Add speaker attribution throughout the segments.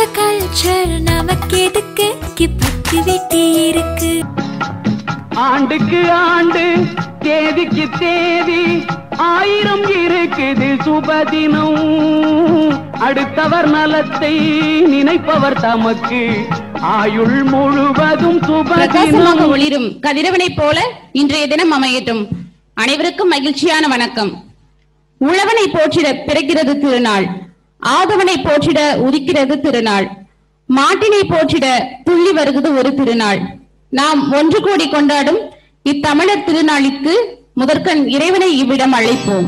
Speaker 1: இந்த கல்ச்சர் நமக்கு எதுக்கு பத்து வெட்டி இருக்கு
Speaker 2: ஆண்டுக்கு ஆண்டு தேதிக்கு தேதி ஆயிரம் இருக்குது சுபதினம் அடுத்தவர் நலத்தை நினைப்பவர் தமக்கு ஆயுள் முழுவதும்
Speaker 3: பிரகாசமாக
Speaker 2: சுபதினம்
Speaker 3: ஒளிரும் கதிரவனைப் போல இன்றைய தினம் அமையட்டும் அனைவருக்கும் மகிழ்ச்சியான வணக்கம் உழவனை போற்றிட பிறக்கிறது திருநாள் ஆதவனை போற்றிட உதிக்கிறது திருநாள் மாட்டினை போற்றிட துள்ளி வருகிறது ஒரு திருநாள் நாம் ஒன்று கூடி கொண்டாடும் இத்தமிழர் திருநாளிற்கு முதற்கண் இறைவனை இவ்விடம் அழைப்போம்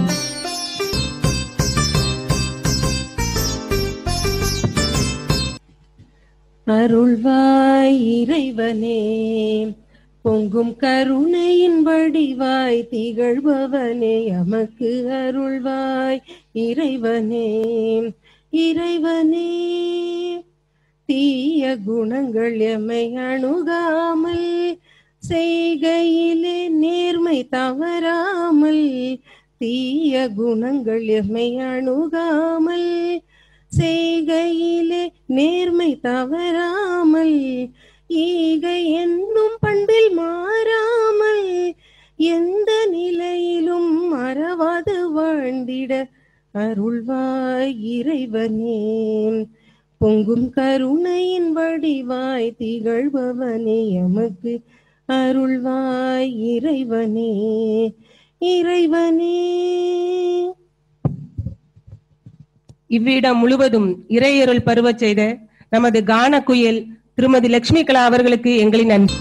Speaker 4: அருள்வாய் இறைவனே பொங்கும் கருணையின் வடிவாய் திகழ்பவனே எமக்கு அருள்வாய் இறைவனே இறைவனே தீய குணங்கள் எம்மை அணுகாமல் செய்கையிலே நேர்மை தவறாமல் தீய குணங்கள் எம்மை அணுகாமல் செய்கையிலே நேர்மை தவறாமல் ஈகை என்னும் பண்பில் மாறாமல் எந்த நிலையிலும் மறவாது வாழ்ந்திட அருள்வாய் இறைவனே பொங்கும் கருணையின் வடிவாய் திகழ்பவனே எமக்கு அருள்வாய் இறைவனே இறைவனே
Speaker 5: இவ்விடம் முழுவதும் இறையருள் பருவச் செய்த நமது கான குயில் திருமதி லட்சுமி கலா அவர்களுக்கு எங்களின் நன்றி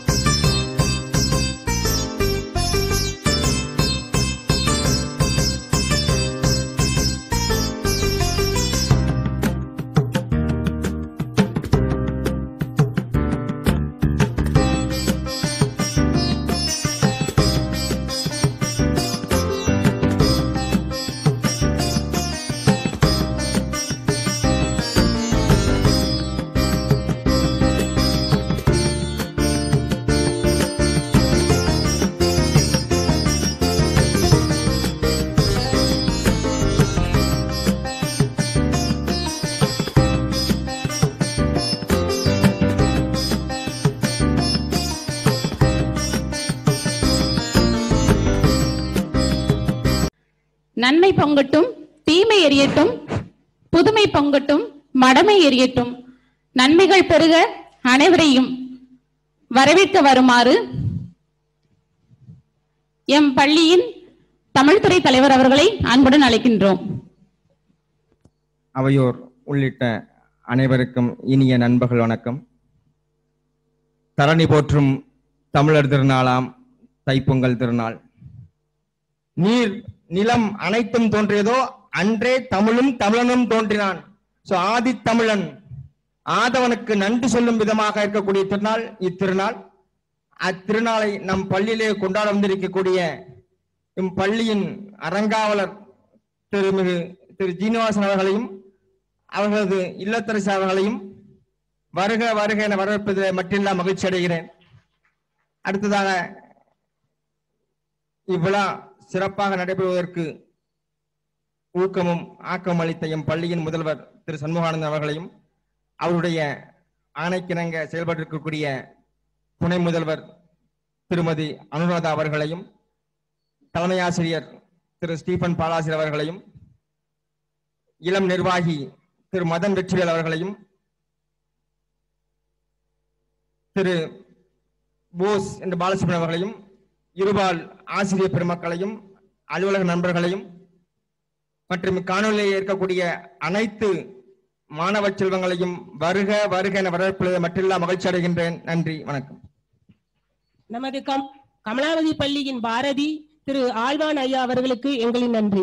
Speaker 3: நன்மை பொங்கட்டும் தீமை எரியட்டும் புதுமை பொங்கட்டும் மடமை எரியட்டும் நன்மைகள் பெருக அனைவரையும் வரவேற்க வருமாறு எம் பள்ளியின் தமிழ்துறை தலைவர் அவர்களை அன்புடன் அழைக்கின்றோம்
Speaker 6: அவையோர் உள்ளிட்ட அனைவருக்கும் இனிய நண்பர்கள் வணக்கம் தரணி போற்றும் தமிழர் திருநாளாம் தைப்பொங்கல் திருநாள் நீர் நிலம் அனைத்தும் தோன்றியதோ அன்றே தமிழும் தமிழனும் தோன்றினான் சோ ஆதி தமிழன் ஆதவனுக்கு நன்றி சொல்லும் விதமாக இருக்கக்கூடிய திருநாள் இத்திருநாள் அத்திருநாளை நம் பள்ளியிலே கொண்டாட வந்திருக்கக்கூடிய இம் பள்ளியின் அறங்காவலர் திருமிகு திரு ஜீனிவாசன் அவர்களையும் அவர்களது இல்லத்தரசி அவர்களையும் வருக வருக என வரவேற்பதில் மட்டில்லா மகிழ்ச்சி அடைகிறேன் அடுத்ததாக இவ்விழா சிறப்பாக நடைபெறுவதற்கு ஊக்கமும் ஆக்கம் அளித்த எம் பள்ளியின் முதல்வர் திரு சண்முகானந்தன் அவர்களையும் அவருடைய ஆணைக்கிணங்க செயல்பட்டிருக்கக்கூடிய துணை முதல்வர் திருமதி அனுராதா அவர்களையும் தலைமை ஆசிரியர் திரு ஸ்டீபன் பாலாசிரியர் அவர்களையும் இளம் நிர்வாகி திரு மதன் வெற்றிவேல் அவர்களையும் திரு போஸ் என்ற பாலசுப்ரமணியம் அவர்களையும் இருபால் ஆசிரியர் பெருமக்களையும் அலுவலக நண்பர்களையும் மற்றும் காணொலியில் இருக்கக்கூடிய அனைத்து மாணவ செல்வங்களையும் வருக வருக என வரவேற்பதில் மட்டில்லா மகிழ்ச்சி அடைகின்றேன் நன்றி வணக்கம்
Speaker 5: நமது கம் கமலாவதி பள்ளியின் பாரதி திரு ஆழ்வான் ஐயா அவர்களுக்கு எங்களின் நன்றி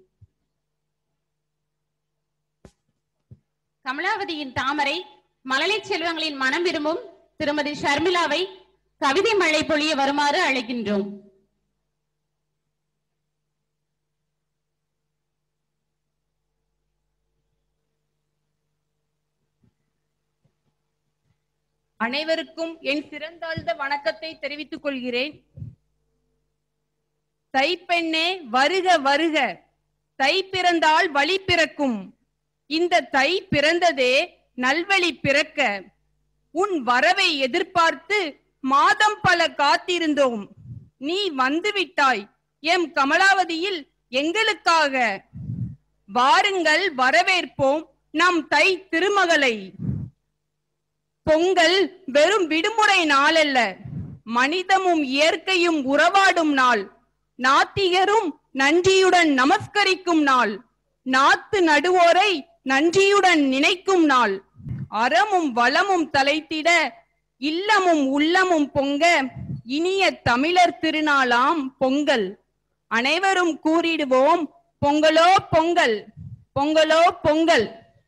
Speaker 3: கமலாவதியின் தாமரை மழலை செல்வங்களின் மனம் விரும்பும் திருமதி ஷர்மிளாவை கவிதை மழை பொழிய வருமாறு அழைக்கின்றோம்
Speaker 7: அனைவருக்கும் என் சிறந்தாழ்ந்த வணக்கத்தை தெரிவித்துக் கொள்கிறேன் தைப்பெண்ணே வருக வருக தை பிறந்தால் வழி பிறக்கும் இந்த தை பிறந்ததே நல்வழி பிறக்க உன் வரவை எதிர்பார்த்து மாதம் பல காத்திருந்தோம் நீ வந்துவிட்டாய் எம் கமலாவதியில் எங்களுக்காக வாருங்கள் வரவேற்போம் நம் தை திருமகளை பொங்கல் வெறும் விடுமுறை நாளல்ல மனிதமும் இயற்கையும் உறவாடும் நாள் நாத்திகரும் நன்றியுடன் நமஸ்கரிக்கும் நாள் நாத்து நடுவோரை நன்றியுடன் நினைக்கும் நாள் அறமும் வளமும் தலைத்திட இல்லமும் உள்ளமும் பொங்க இனிய தமிழர் திருநாளாம் பொங்கல் அனைவரும் கூறிடுவோம் பொங்கலோ பொங்கல் பொங்கலோ பொங்கல்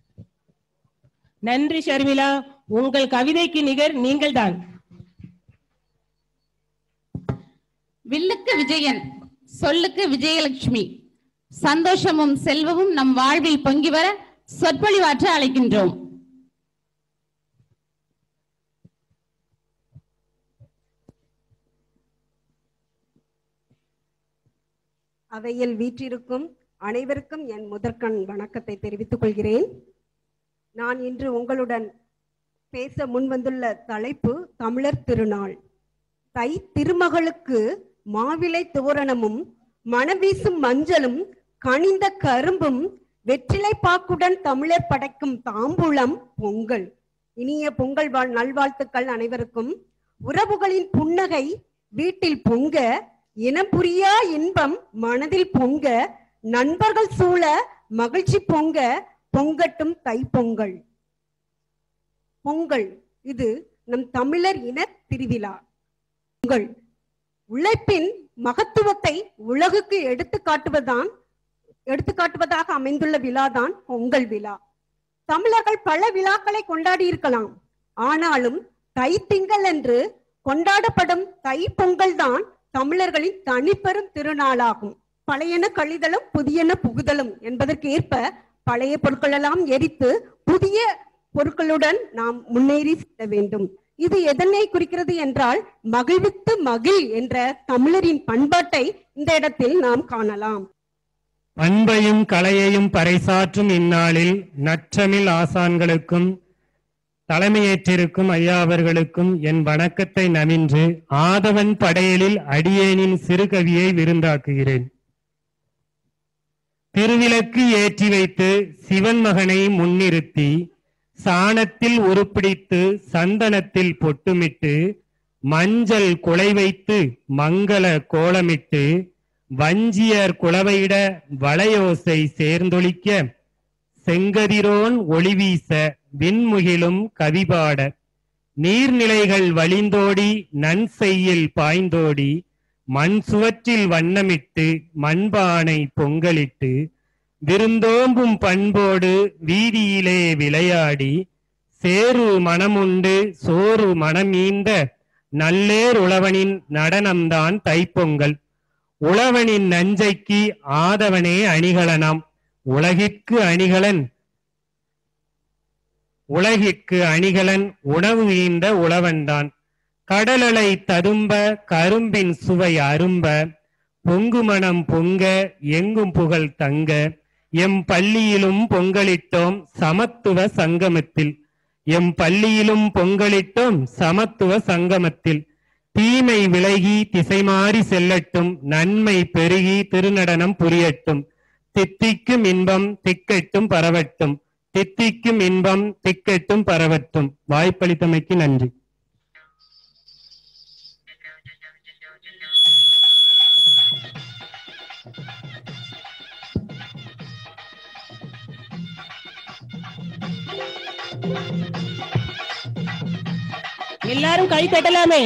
Speaker 5: நன்றி ஷர்மிளா உங்கள் கவிதைக்கு நிகர் நீங்கள்தான்
Speaker 3: வில்லுக்கு விஜயன் சொல்லுக்கு விஜயலட்சுமி சந்தோஷமும் செல்வமும் நம் வாழ்வில் பொங்கி வர சொற்பொழிவாற்ற அழைக்கின்றோம்
Speaker 8: அவையில் வீற்றிருக்கும் அனைவருக்கும் என் முதற்கண் வணக்கத்தை தெரிவித்துக் கொள்கிறேன் நான் இன்று உங்களுடன் பேச முன்வந்துள்ள தலைப்பு தமிழர் திருநாள் தை திருமகளுக்கு மாவிலை தோரணமும் மணவீசும் மஞ்சளும் கனிந்த கரும்பும் வெற்றிலை பாக்குடன் தமிழர் படைக்கும் தாம்பூலம் பொங்கல் இனிய பொங்கல் வாழ் நல்வாழ்த்துக்கள் அனைவருக்கும் உறவுகளின் புன்னகை வீட்டில் பொங்க இனம் புரியா இன்பம் மனதில் பொங்க நண்பர்கள் சூழ மகிழ்ச்சி பொங்க பொங்கட்டும் தை பொங்கல் பொங்கல் இது நம் தமிழர் இன திருவிழா பொங்கல் உழைப்பின் மகத்துவத்தை உலகுக்கு எடுத்து காட்டுவதுதான் எடுத்து காட்டுவதாக அமைந்துள்ள விழாதான் பொங்கல் விழா தமிழர்கள் பல விழாக்களை கொண்டாடி இருக்கலாம் ஆனாலும் தை திங்கள் என்று கொண்டாடப்படும் தை பொங்கல் தான் தமிழர்களின் தனிப்பெரும் திருநாளாகும் பழையன கழிதலும் புதியன புகுதலும் என்பதற்கு ஏற்ப பழைய பொருட்களெல்லாம் எரித்து புதிய பொருட்களுடன் நாம் முன்னேறி செல்ல வேண்டும் இது எதனை குறிக்கிறது என்றால் மகிழ்வித்து மகிழ் என்ற தமிழரின் பண்பாட்டை இந்த இடத்தில் நாம் காணலாம்
Speaker 9: அன்பையும் கலையையும் பறைசாற்றும் இந்நாளில் நற்றமிழ் ஆசான்களுக்கும் தலைமையேற்றிருக்கும் ஐயா அவர்களுக்கும் என் வணக்கத்தை நவின்று ஆதவன் படையலில் அடியேனின் சிறுகவியை விருந்தாக்குகிறேன் திருவிளக்கு ஏற்றி வைத்து சிவன் மகனை முன்னிறுத்தி சாணத்தில் உருப்பிடித்து சந்தனத்தில் பொட்டுமிட்டு மஞ்சள் குலை வைத்து மங்கள கோலமிட்டு வஞ்சியர் குளவையிட வளையோசை சேர்ந்தொழிக்க செங்கதிரோன் ஒளிவீச விண்முகிலும் கவிபாட நீர்நிலைகள் வழிந்தோடி நன்செய்யில் பாய்ந்தோடி மண் சுவற்றில் வண்ணமிட்டு மண்பானை பொங்கலிட்டு விருந்தோம்பும் பண்போடு வீதியிலே விளையாடி சேரு மனமுண்டு சோறு மனமீந்த நல்லேர் உழவனின் நடனம்தான் தைப்பொங்கல் உழவனின் நஞ்சைக்கு ஆதவனே அணிகலனாம் உலகிற்கு அணிகலன் உலகிற்கு அணிகலன் உணவு ஈந்த உழவன்தான் கடலலை ததும்ப கரும்பின் சுவை அரும்ப பொங்குமணம் பொங்க எங்கும் புகழ் தங்க எம் பள்ளியிலும் பொங்கலிட்டோம் சமத்துவ சங்கமத்தில் எம் பள்ளியிலும் பொங்கலிட்டோம் சமத்துவ சங்கமத்தில் தீமை விலகி திசை மாறி செல்லட்டும் நன்மை பெருகி திருநடனம் புரியட்டும் தித்திக்கும் இன்பம் திக்கட்டும் பரவட்டும் தித்திக்கும் இன்பம் திக்கட்டும் பரவட்டும் வாய்ப்பளித்தமைக்கு நன்றி
Speaker 5: எல்லாரும் கை தட்டலாமே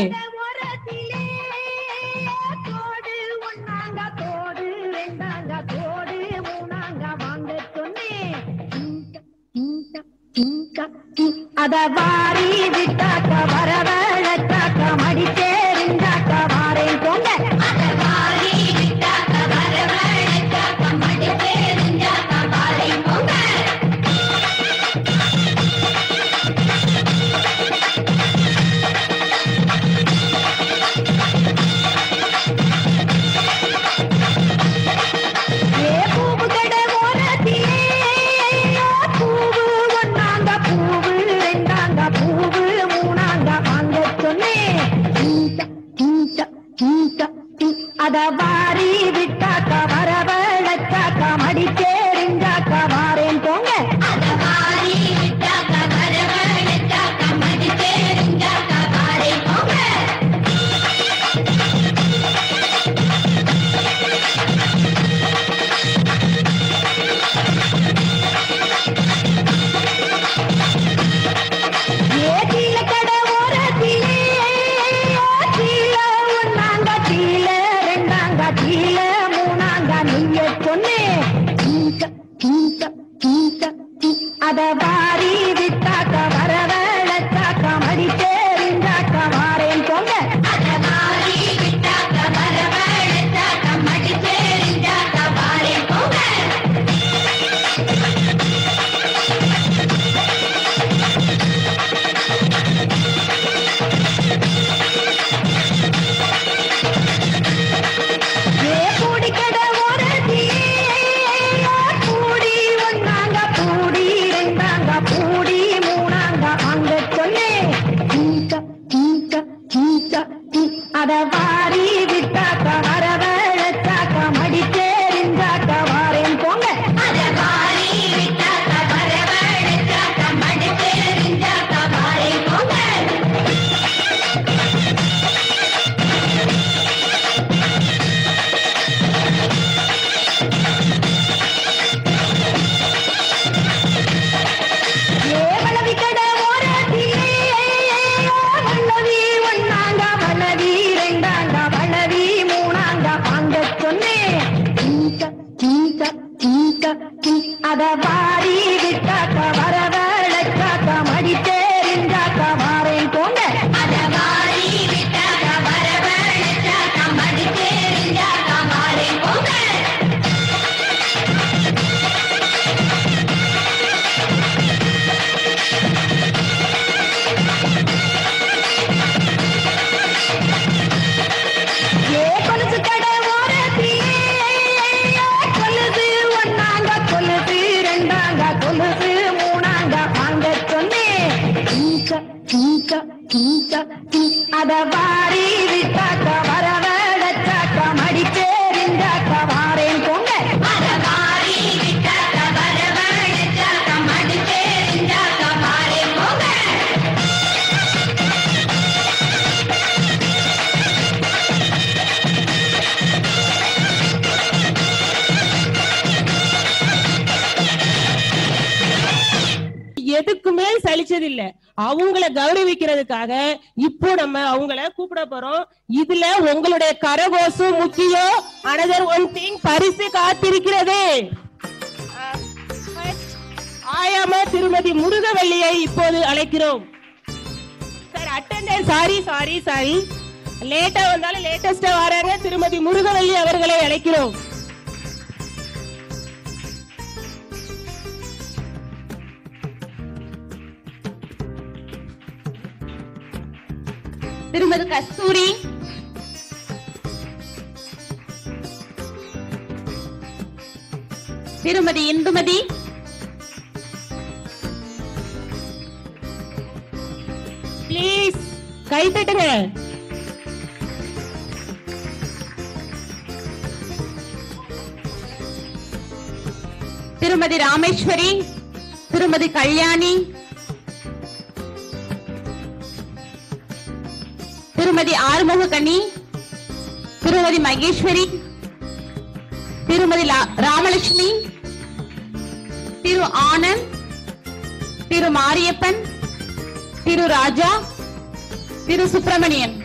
Speaker 10: அத வாரி விட்டாக்க வரவழைத்தாக்க மடிச்சேரிந்தாக்க வாரேன் போங்க அத வாரி விட்டாக்க வரவழைத்தாக்க மடிச்சேரிந்தாக்க வாரேன் போங்க ஏ பூவு கடை ஓரத்திலே பூவு ஒன்னாங்க பூவு கிஞ்ச கிஞ்ச கிஞ்ச அத வாரி விட்டாக்க வரவழைச்சாக்க மடிச்சேரிஞ்சாக்க வாரேன் பொங்க அத வாரி விட்டாக்க வரவழைச்சாக்க மடிச்சேரிஞ்சாக்க வாரேன் பொங்க
Speaker 5: எதுக்குமே சலிச்சது இல்ல அவங்கள கௌரவிக்கிறதுக்காக இப்போ நம்ம அவங்கள கூப்பிட போறோம் இதுல உங்களுடைய கரகோசம் முக்கியம் அனதர் ஒன் திங் பரிசு காத்திருக்கிறது ஆயாம திருமதி முருகவல்லியை இப்போது அழைக்கிறோம் sir attender sorry sorry sorry லேட்டா வந்தாலும் லேட்டஸ்டா வராங்க திருமதி முருகவல்லி அவர்களை அழைக்கிறோம்
Speaker 3: திருமதி கஸ்தூரி திருமதி இந்துமதி
Speaker 5: ப்ளீஸ் கை தட்டுங்க
Speaker 3: திருமதி ராமேஸ்வரி திருமதி கல்யாணி திருமதி ஆறுமுகக்கண்ணி திருமதி மகேஸ்வரி திருமதி லா- ராமலட்சுமி திரு ஆனந்த் திரு மாரியப்பன் திரு ராஜா திரு சுப்பிரமணியன்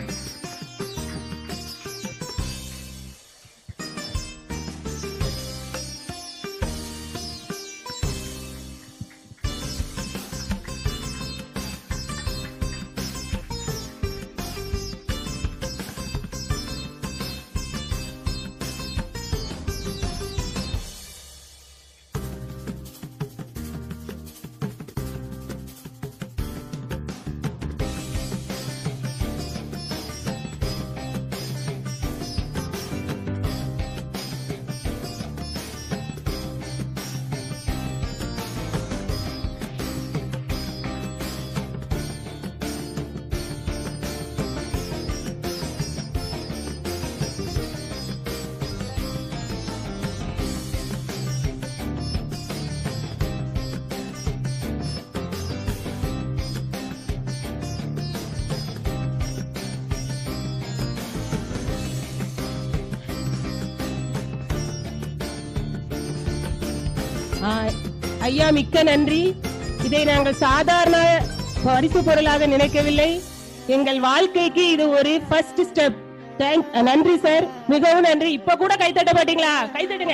Speaker 5: ஆ, ஐயா மிக்க நன்றி இதை நாங்கள் சாதாரண பரிசு பொருளாக நினைக்கவில்லை எங்கள் வாழ்க்கைக்கு இது ஒரு ஃபர்ஸ்ட் ஸ்டெப் தேங்க் நன்றி சார் மிகவும் நன்றி இப்ப கூட கை தட்ட மாட்டீங்களா கை தட்டுங்க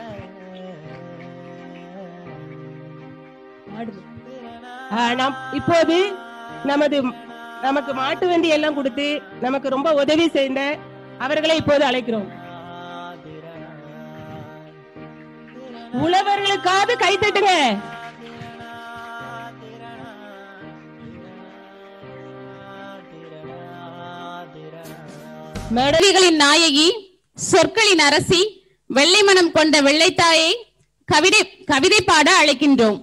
Speaker 5: ஆ, நாம் இப்போது நமது நமக்கு மாட்டு வண்டி எல்லாம் கொடுத்து நமக்கு ரொம்ப உதவி செய்த அவர்களை இப்போது அழைக்கிறோம் உழவர்களுக்காவது கை தட்டுங்க
Speaker 3: மெடலிகளின் நாயகி சொற்களின் அரசி வெள்ளை மனம் கொண்ட வெள்ளைத்தாயை கவிதை கவிதை பாட அழைக்கின்றோம்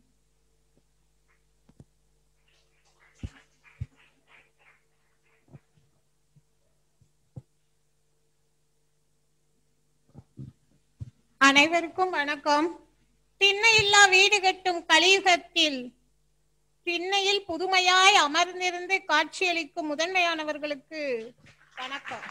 Speaker 11: அனைவருக்கும் வணக்கம் திண்ணையில்லா வீடு கட்டும் கலியுகத்தில் திண்ணையில் புதுமையாய் அமர்ந்திருந்து காட்சியளிக்கும் முதன்மையானவர்களுக்கு வணக்கம்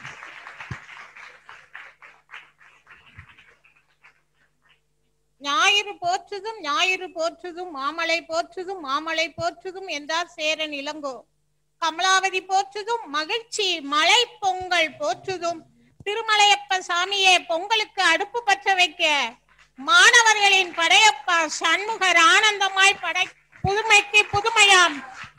Speaker 11: ஞாயிறு போற்றுதும் ஞாயிறு போற்றுதும் மாமலை போற்றுதும் மாமலை போற்றுதும் என்றார் சேரன் இளங்கோ கமலாவதி போற்றுதும் மகிழ்ச்சி மலை பொங்கல் போற்றுதும் திருமலையப்ப சாமியே பொங்கலுக்கு அடுப்பு பற்ற வைக்க மாணவர்களின் படையப்பா சண்முகர் ஆனந்தமாய் படை புதுமைக்கு புதுமையாம்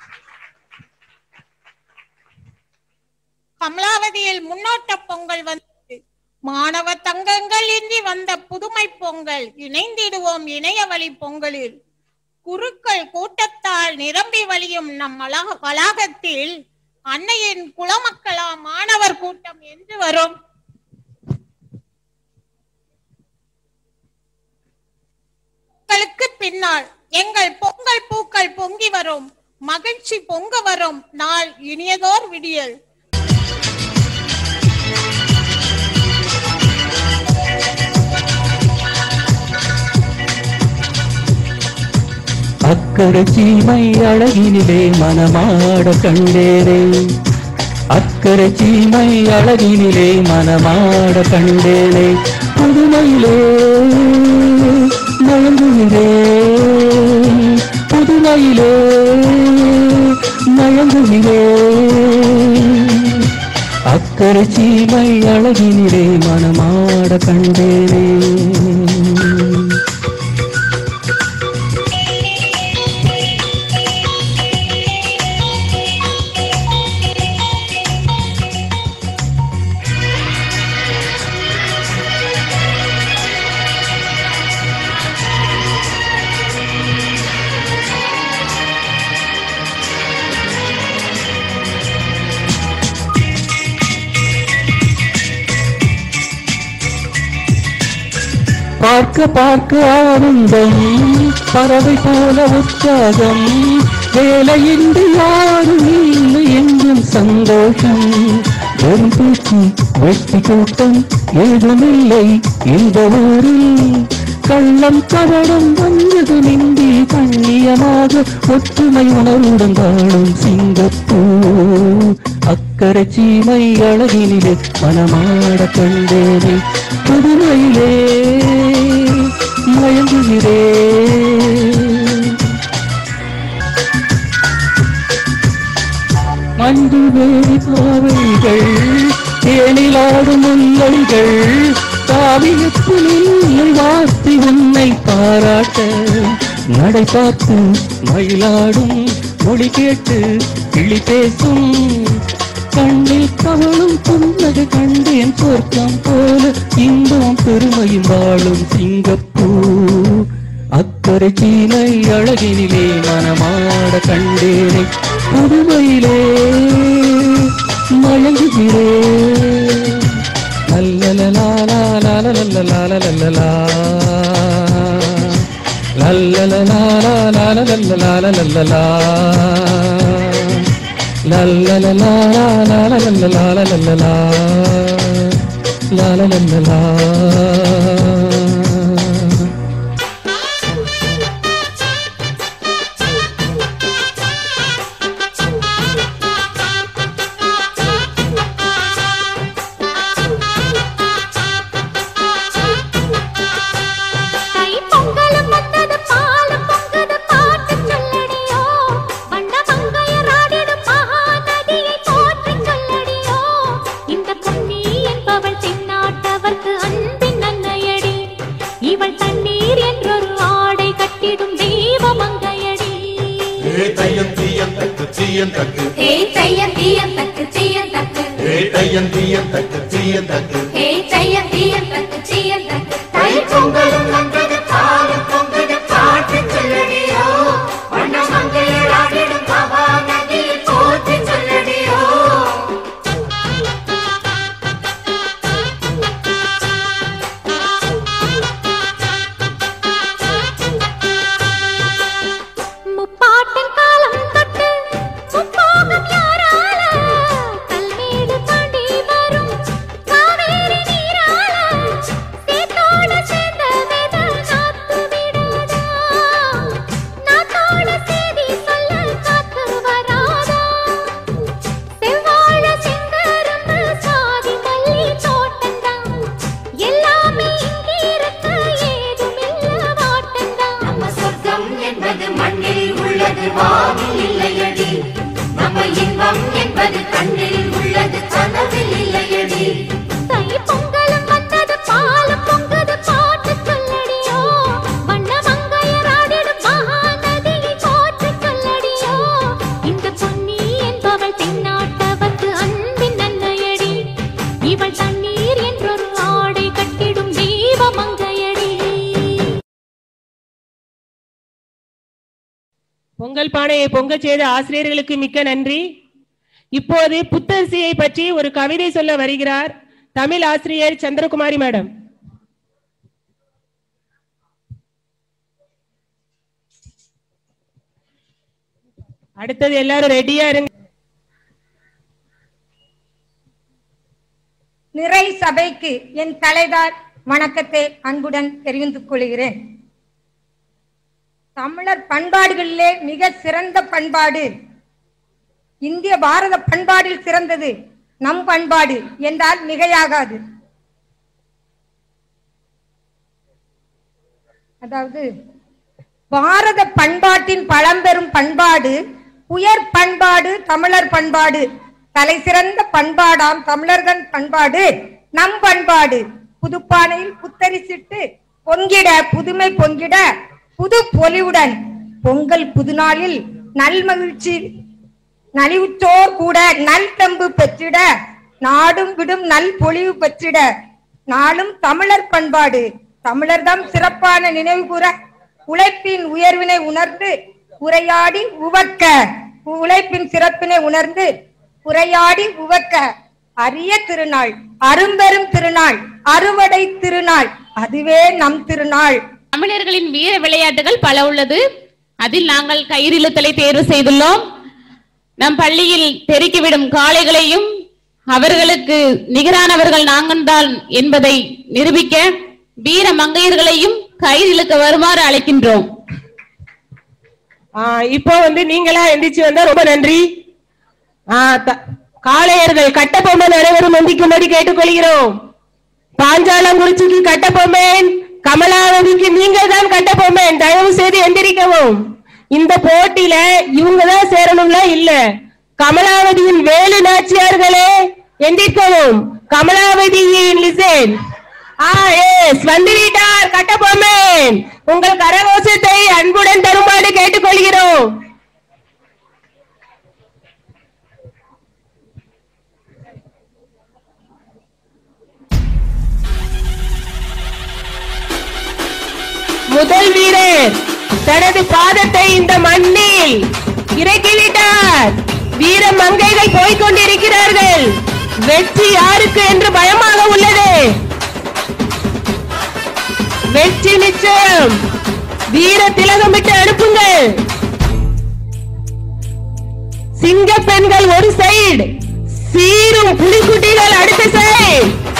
Speaker 11: கமலாவதியில் முன்னோட்ட பொங்கல் வந்தது மாணவ தங்கங்கள் இன்றி வந்த புதுமை பொங்கல் இணைந்திடுவோம் இணைய வழி பொங்கலில் குருக்கள் கூட்டத்தால் நிரம்பி வழியும் நம் வளாக- வளாகத்தில் அன்னையின் குலமக்களா மாணவர் கூட்டம் என்று வரும் பொங்கலுக்கு பின்னால் எங்கள் பொங்கல் பூக்கள் பொங்கி வரும் மகிழ்ச்சி பொங்க வரும் நாள் இனியதோர் விடியல்
Speaker 12: அக்கறை சீமை அழகினிலே மனமாட கண்டேனே அக்கறை சீமை அழகினிலே மனமாட கண்டேனே புதுமையிலே மயங்குகிறே புதுமையிலே மயங்குகிறே அக்கறை சீமை அழகினிலே மனமாட கண்டேனே பார்க்க பார்க்க ஆனந்தம் பறவை போல உற்சாகம் வேலையின்றி யாரும் இல்லை எங்கும் சந்தோஷம் வெறும் பேச்சு வெற்றி கூட்டம் ஏதுமில்லை இந்த ஊரில் கள்ளம் கவடம் வந்தது நின்றி கண்ணியமாக ஒற்றுமை உணர்வுடன் வாழும் சிங்கப்பூர் அக்கறை சீமை அழகினிலே மனமாட கண்டேனே புதுமையிலே மயங்குகிறே மஞ்சு வேடி பாவைகள் தேனிலாடும் முல்லைகள் காவியத்தில் இல்லை வார்த்தை உன்னை பாராட்ட நடை பார்த்து மயிலாடும் மொழி கேட்டு கிளி பேசும் கண்ணில் கவலும் புன்னகை கண்டேன் சொர்க்கம் போல இன்பம் பெருமையும் வாழும் சிங்கப்பூர் அக்கறை சீனை அழகினிலே மனமாட கண்டேனே புதுமையிலே மயங்குகிறே லல்லலலா லல்லலலா லல்லலலா லல்லலலா லல்லலலா லல்லலா லல்லலலா லல்லலலா லல்லலா லல்லலலா
Speaker 1: தை பொங்கலும் வந்தது பாலும் பொங்குது பாட்டு சொல்லடியோ வண்ண மங்கையராடிடும் மகாநதியை போற்றி சொல்லடியோ இந்த பொன்னி என்பவள் தென்னாட்டவர்க்கு அன்பின் அன்னையடி இவள் தண்ணீர் என்றொரு ஆடை கட்டிடும் தெய்வ மங்கையடி
Speaker 13: தையம் தீயம் தக்கு தீயம் தக்கு
Speaker 1: ஹே தையம் தீயம் தக்கு தீயம் தக்கு
Speaker 13: ஏ தையம் தீயம் தக்கு தீயம் தக்கு
Speaker 1: ஹே தையம் தீயம் தக்கு தீயம் தக்கு தை பொங்கலும் வந்தது பாலும் பொங்குது பாட்டு சொல்லடியோ வண்ண மங்கையராடிடும் மகாநதியை போற்றி சொல்லடியோ முப்பாட்டின் காலம் தொட்டு முப்போகம் யாரால கல்மேடு தாண்டி வரும் காவேரி நீரால சேத்தோட சேர்ந்த வித நாத்து விடாதா நாத்தோட செய்தி சொல்ல காத்து வராதா செவ்வாழ செங்கரும்பு சாதி மல்லி தோட்டந்தான் எல்லாமே இங்கிருக்க ஏதுமில்ல வாட்டந்தான் நம்ம சொர்க்கம் என்பது மண்ணில் உள்ளது வானில் இல்லையடி நம்ம இன்பம் என்பது கண்ணில் உள்ளது கனவில் இல்லையடி தை பொங்கலும் வந்தது பாலும் பொங்குது பாட்டு சொல்லடியோ வண்ண மங்கையராடிடும் மகாநதியை போற்றி சொல்லடியோ இந்த பொன்னி என்பவள் தென்னாட்டவர்க்கு அன்பின் நன்மையடி இவள் தண்ணீர் என்றொரு ஆடை கட்டிடும் தெய்வ மங்கையடி
Speaker 5: பொங்கல் பானையை பொங்கச் செய்த ஆசிரியர்களுக்கு மிக்க நன்றி இப்போது புத்தரிசியை பற்றி ஒரு கவிதை சொல்ல வருகிறார் தமிழ் ஆசிரியர் சந்திரகுமாரி மேடம் அடுத்தது எல்லாரும் ரெடியா இருங்க
Speaker 14: நிறை சபைக்கு என் தலைவர் வணக்கத்தை அன்புடன் தெரிவித்துக் கொள்கிறேன் தமிழர் பண்பாடுகளிலே மிக சிறந்த பண்பாடு இந்திய பாரத பண்பாடில் சிறந்தது நம் பண்பாடு என்றால் மிகையாகாது அதாவது பாரத பண்பாட்டின் பழம்பெரும் பண்பாடு உயர் பண்பாடு தமிழர் பண்பாடு தலை சிறந்த பண்பாடாம் தமிழர்கள் பண்பாடு நம் பண்பாடு புதுப்பானையில் புத்தரிசிட்டு பொங்கிட புதுமை பொங்கிட புது பொலிவுடன் பொங்கல் புதுநாளில் நல்மகிழ்ச்சி நலிவுற்றோர் கூட நல் தம்பு பெற்றிட நாடும் விடும் நல் பொலிவு பெற்றிட நாளும் தமிழர் பண்பாடு தமிழர்தம் சிறப்பான நினைவு கூற உழைப்பின் உயர்வினை உணர்ந்து உரையாடி உவக்க உழைப்பின் சிறப்பினை உணர்ந்து உரையாடி உவக்க அரிய திருநாள் அரும்பெரும் திருநாள் அறுவடை திருநாள் அதுவே நம் திருநாள்
Speaker 3: தமிழர்களின் வீர விளையாட்டுகள் பல உள்ளது அதில் நாங்கள் கயிறிழுத்தலை தேர்வு செய்துள்ளோம் நம் பள்ளியில் தெறிக்கிவிடும் காளைகளையும் அவர்களுக்கு நிகரானவர்கள் நாங்கள் தான் என்பதை நிரூபிக்க வீர மங்கையர்களையும் கயிறிழுக்க வருமாறு அழைக்கின்றோம்
Speaker 5: ஆஹ் இப்போ வந்து நீங்களா எந்திரிச்சு வந்தா ரொம்ப நன்றி ஆஹ் த- காளையர்கள் கட்டபொம்மன் அனைவரும் எந்திக்கும்படி கேட்டுக்கொள்கிறோம் பாஞ்சாலங்குறிச்சிக்கு கட்டபொம்மன் கமலாவதிக்கு நீங்க தான் கட்டபொம்மன் தயவு செய்து எந்திரிக்கவும் இந்த போட்டியில இவங்க தான் சேரணும்ல இல்ல கமலாவதியின் வேலு நாச்சியார்களே எந்திரிக்கவும் கமலாவதியின் லிசன் ஆ எஸ் வந்துவிட்டார் கட்டபொம்மன் உங்கள் கரகோஷத்தை அன்புடன் தருமாறு கேட்டுக்கொள்கிறோம் முதல் வீரர் தனது பாதத்தை இந்த மண்ணில் இறக்கிவிட்டார் வீர மங்கைகள் போய்க் கொண்டிருக்கிறார்கள் வெற்றி யாருக்கு என்று பயமாக உள்ளது வெற்றி நிச்சயம் வீர திலகமிட்டு அனுப்புங்கள் சிங்க பெண்கள் ஒரு சைடு சீரும் புலிக்குட்டிகள் அடுத்த சைடு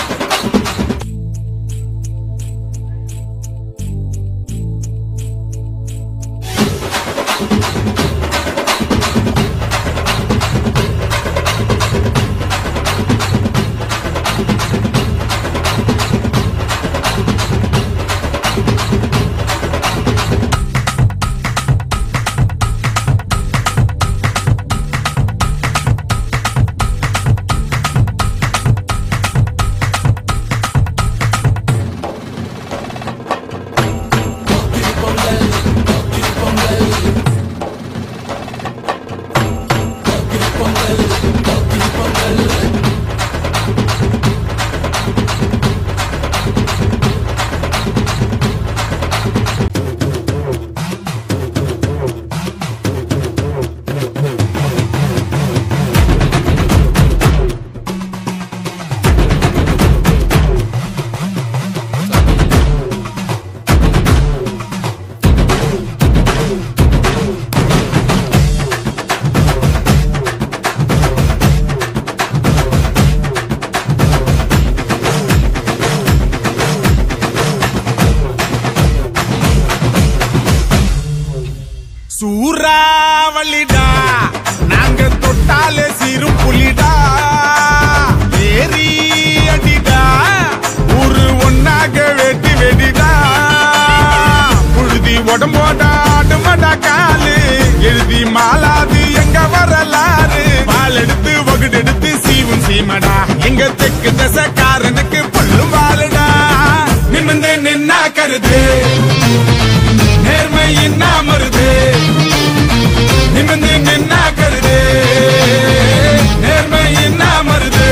Speaker 15: சூறாவளிடா நாங்க தொட்டாலே சிறு புலிடா ஏறி அடிடா ஊரு ஒன்னாக வெட்டி வெடிடா புழுதி உடம்போட ஆடுமடா காலு எழுதி மாலாது எங்க வரலாறு பால் எடுத்து வகுடெடுத்து சீவும் சீமடா எங்க தெற்கு தசக்காரனுக்கு பல்லும் வாழுடா நிமிந்து நின்னா கருது நேர்மை என்ன மருது நிமிந்து நின்னா கருது நேர்மை என்ன மருது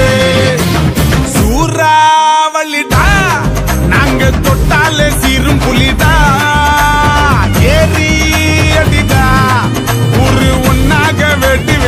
Speaker 15: சூறாவளிடா நாங்க தொட்டாலே சீரும் புலிடா ஏறி அடிடா ஒரு ஒன்னாக வெட்டி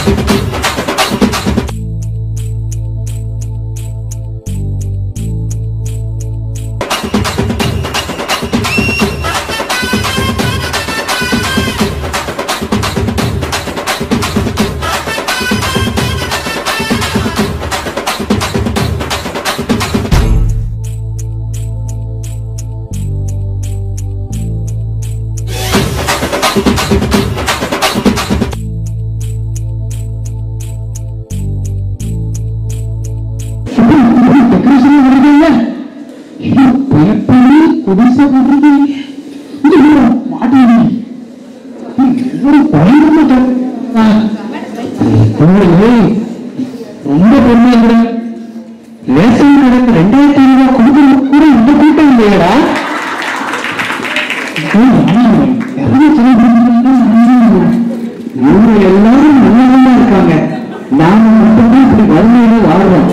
Speaker 2: ரொம்ப பொறுமையா கூட ரேஷன் கடைக்கு ரெண்டாயிரத்தி ஐநூறு ரூபாய் கொடுக்கறது கூட இந்த கூட்டம் இல்லையடா இவங்க எல்லாரும் நல்லவங்களா இருக்காங்க நாம மட்டும்தான் இப்படி வறுமையில வாழ்றோம்